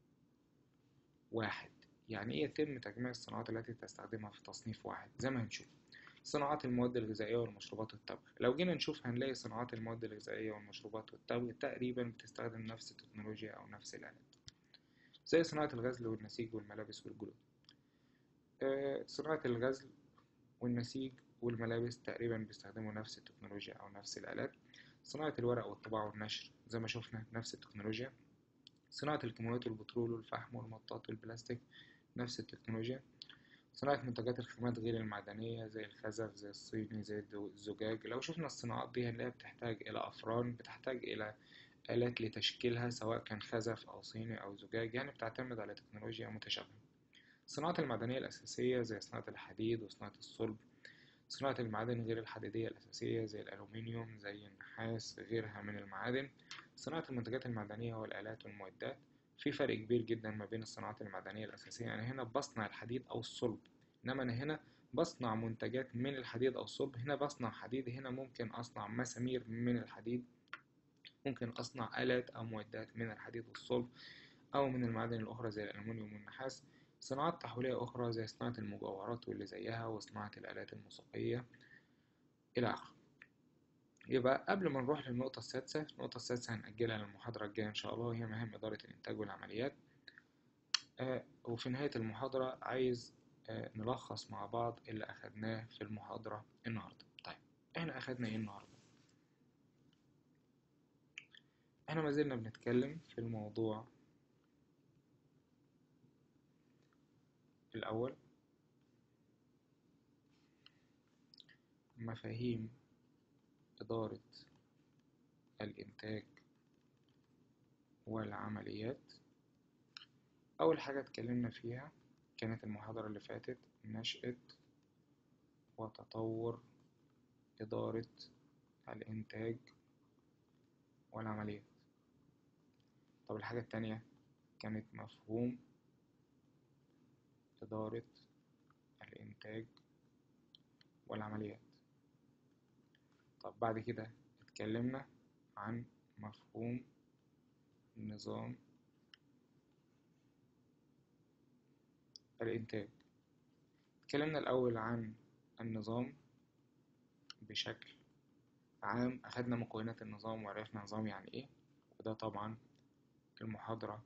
A: واحد يعني ايه يتم تجميع الصناعات التي تستخدمها في تصنيف واحد زي ما هنشوف صناعات المواد الغذائية والمشروبات والطبخ لو جينا نشوف هنلاقي صناعات المواد الغذائية والمشروبات والطبخ تقريبا بتستخدم نفس التكنولوجيا أو نفس الآلات زي صناعة الغزل والنسيج والملابس والجلود آه صناعة الغزل والنسيج والملابس تقريبا بيستخدموا نفس التكنولوجيا أو نفس الآلات صناعة الورق والطباعة والنشر زي ما شفنا نفس التكنولوجيا صناعة الكيماويات والبترول والفحم والمطاط والبلاستيك نفس التكنولوجيا صناعة منتجات الخامات غير المعدنية زي الخزف زي الصيني زي الزجاج لو شفنا الصناعات دي هنلاقيها بتحتاج إلى أفران بتحتاج إلى آلات لتشكيلها سواء كان خزف أو صيني أو زجاج يعني بتعتمد على تكنولوجيا متشابهة الصناعات المعدنية الأساسية زي صناعة الحديد وصناعة الصلب صناعة المعادن غير الحديدية الأساسية زي الألومنيوم زي النحاس غيرها من المعادن صناعة المنتجات المعدنية والآلات والمعدات في فرق كبير جدا ما بين الصناعات المعدنية الأساسية أنا هنا بصنع الحديد أو الصلب إنما أنا هنا بصنع منتجات من الحديد أو الصلب هنا بصنع حديد هنا ممكن أصنع مسامير من الحديد ممكن أصنع آلات أو معدات من الحديد والصلب أو من المعادن الأخرى زي الألمنيوم والنحاس صناعات تحويلية أخرى زي صناعة المجوهرات واللي زيها وصناعة الآلات الموسيقية إلى آخره يبقى قبل ما نروح للنقطة السادسة النقطة السادسة هنأجلها للمحاضرة الجاية إن شاء الله وهي مهام إدارة الإنتاج والعمليات آه وفي نهاية المحاضرة عايز آه نلخص مع بعض اللي أخدناه في المحاضرة النهاردة طيب إحنا أخدنا إيه النهاردة؟ إحنا ما زلنا بنتكلم في الموضوع الأول مفاهيم إدارة الإنتاج والعمليات أول حاجة اتكلمنا فيها كانت المحاضرة اللي فاتت نشأة وتطور إدارة الإنتاج والعمليات طب الحاجة التانية كانت مفهوم إدارة الإنتاج والعمليات طب بعد كده اتكلمنا عن مفهوم نظام الإنتاج اتكلمنا الأول عن النظام بشكل عام أخدنا مكونات النظام وعرفنا نظام يعني إيه وده طبعا المحاضرة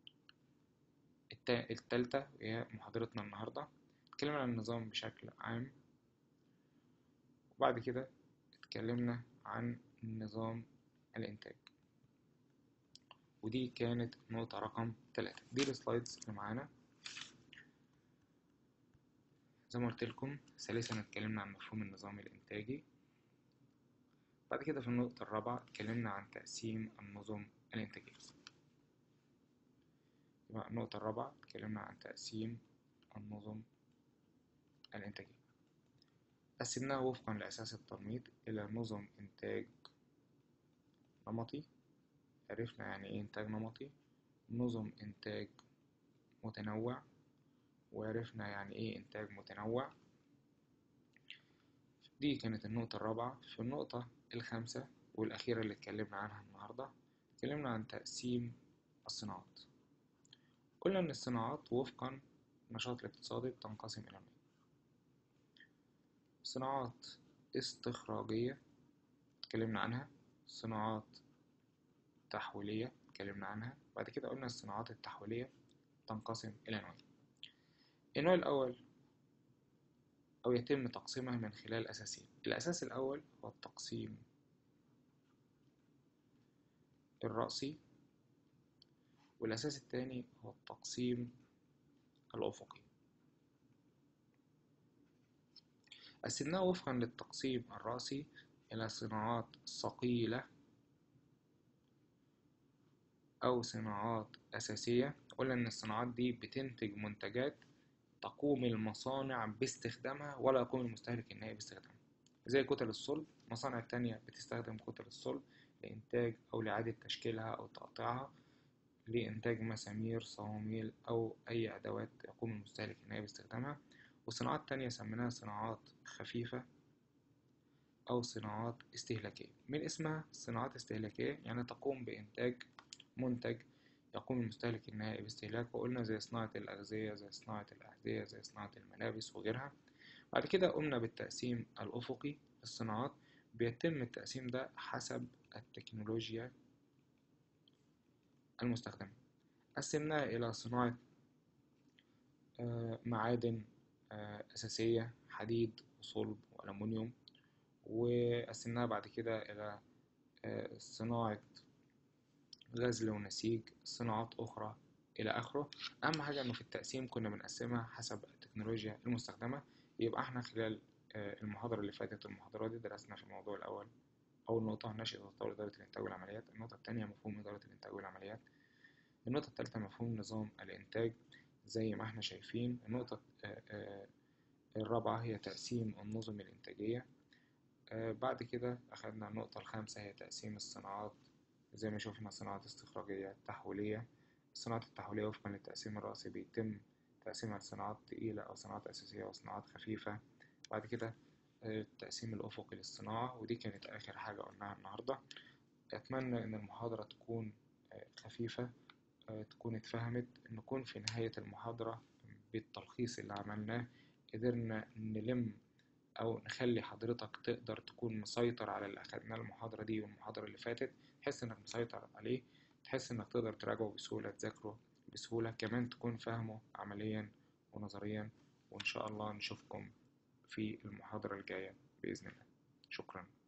A: التالتة وهي محاضرتنا النهاردة اتكلمنا عن النظام بشكل عام وبعد كده اتكلمنا عن نظام الإنتاج ودي كانت نقطة رقم تلاتة دي السلايدز اللي معانا زي ما قلت لكم ثالثا اتكلمنا عن مفهوم النظام الإنتاجي بعد كده في النقطة الرابعة اتكلمنا عن تقسيم النظم الإنتاجية يبقى النقطة الرابعة اتكلمنا عن تقسيم النظم الإنتاجية قسمناها وفقا لأساس التنميط إلى نظم إنتاج نمطي عرفنا يعني إيه إنتاج نمطي نظم إنتاج متنوع وعرفنا يعني إيه إنتاج متنوع دي كانت النقطة الرابعة في النقطة الخامسة والأخيرة اللي اتكلمنا عنها النهاردة اتكلمنا عن تقسيم الصناعات قلنا إن الصناعات وفقا النشاط الاقتصادي بتنقسم إلى نوعين صناعات استخراجية اتكلمنا عنها صناعات تحويلية اتكلمنا عنها بعد كده قلنا الصناعات التحويلية تنقسم إلى نوعين النوع الأول أو يتم تقسيمها من خلال أساسين الأساس الأول هو التقسيم الرأسي والأساس الثاني هو التقسيم الأفقي قسمناه وفقا للتقسيم الرأسي إلى صناعات ثقيلة أو صناعات أساسية قلنا إن الصناعات دي بتنتج منتجات تقوم المصانع باستخدامها ولا يقوم المستهلك النهائي باستخدامها زي كتل الصلب مصانع تانية بتستخدم كتل الصلب لإنتاج أو لإعادة تشكيلها أو تقطيعها لإنتاج مسامير صواميل أو أي أدوات يقوم المستهلك النهائي باستخدامها وصناعات تانية سميناها صناعات خفيفة أو صناعات استهلاكية من اسمها صناعات استهلاكية يعني تقوم بإنتاج منتج يقوم المستهلك النهائي باستهلاكه قلنا زي صناعة الأغذية زي صناعة الأحذية زي صناعة الملابس وغيرها بعد كده قمنا بالتقسيم الأفقي للصناعات بيتم التقسيم ده حسب التكنولوجيا المستخدمة قسمناها إلى صناعة معادن أساسية حديد وصلب وألمنيوم وقسمناها بعد كده إلى صناعة غزل ونسيج صناعات أخرى إلى آخره أهم حاجة إنه في التقسيم كنا بنقسمها حسب التكنولوجيا المستخدمة يبقى إحنا خلال المحاضرة اللي فاتت والمحاضرات دي درسنا في الموضوع الأول أول نقطة نشأة وتطور إدارة الإنتاج والعمليات النقطة التانية مفهوم إدارة الإنتاج والعمليات النقطة التالتة مفهوم نظام الإنتاج زي ما إحنا شايفين النقطة الرابعة هي تقسيم النظم الإنتاجية بعد كده أخدنا النقطة الخامسة هي تقسيم الصناعات زي ما شفنا صناعات استخراجية تحويلية الصناعات التحويلية وفقا للتقسيم الرئيسي بيتم تقسيمها لصناعات تقيلة أو صناعات أساسية وصناعات خفيفة بعد كده التقسيم الأفقي للصناعة ودي كانت آخر حاجة قلناها النهاردة أتمنى إن المحاضرة تكون خفيفة تكون اتفهمت نكون في نهاية المحاضرة بالتلخيص اللي عملناه قدرنا نلم أو نخلي حضرتك تقدر تكون مسيطر على اللي أخدناه المحاضرة دي والمحاضرة اللي فاتت تحس إنك مسيطر عليه تحس إنك تقدر تراجعه بسهولة تذاكره بسهولة كمان تكون فاهمه عمليا ونظريا وإن شاء الله نشوفكم في المحاضرة الجاية بإذن الله شكرا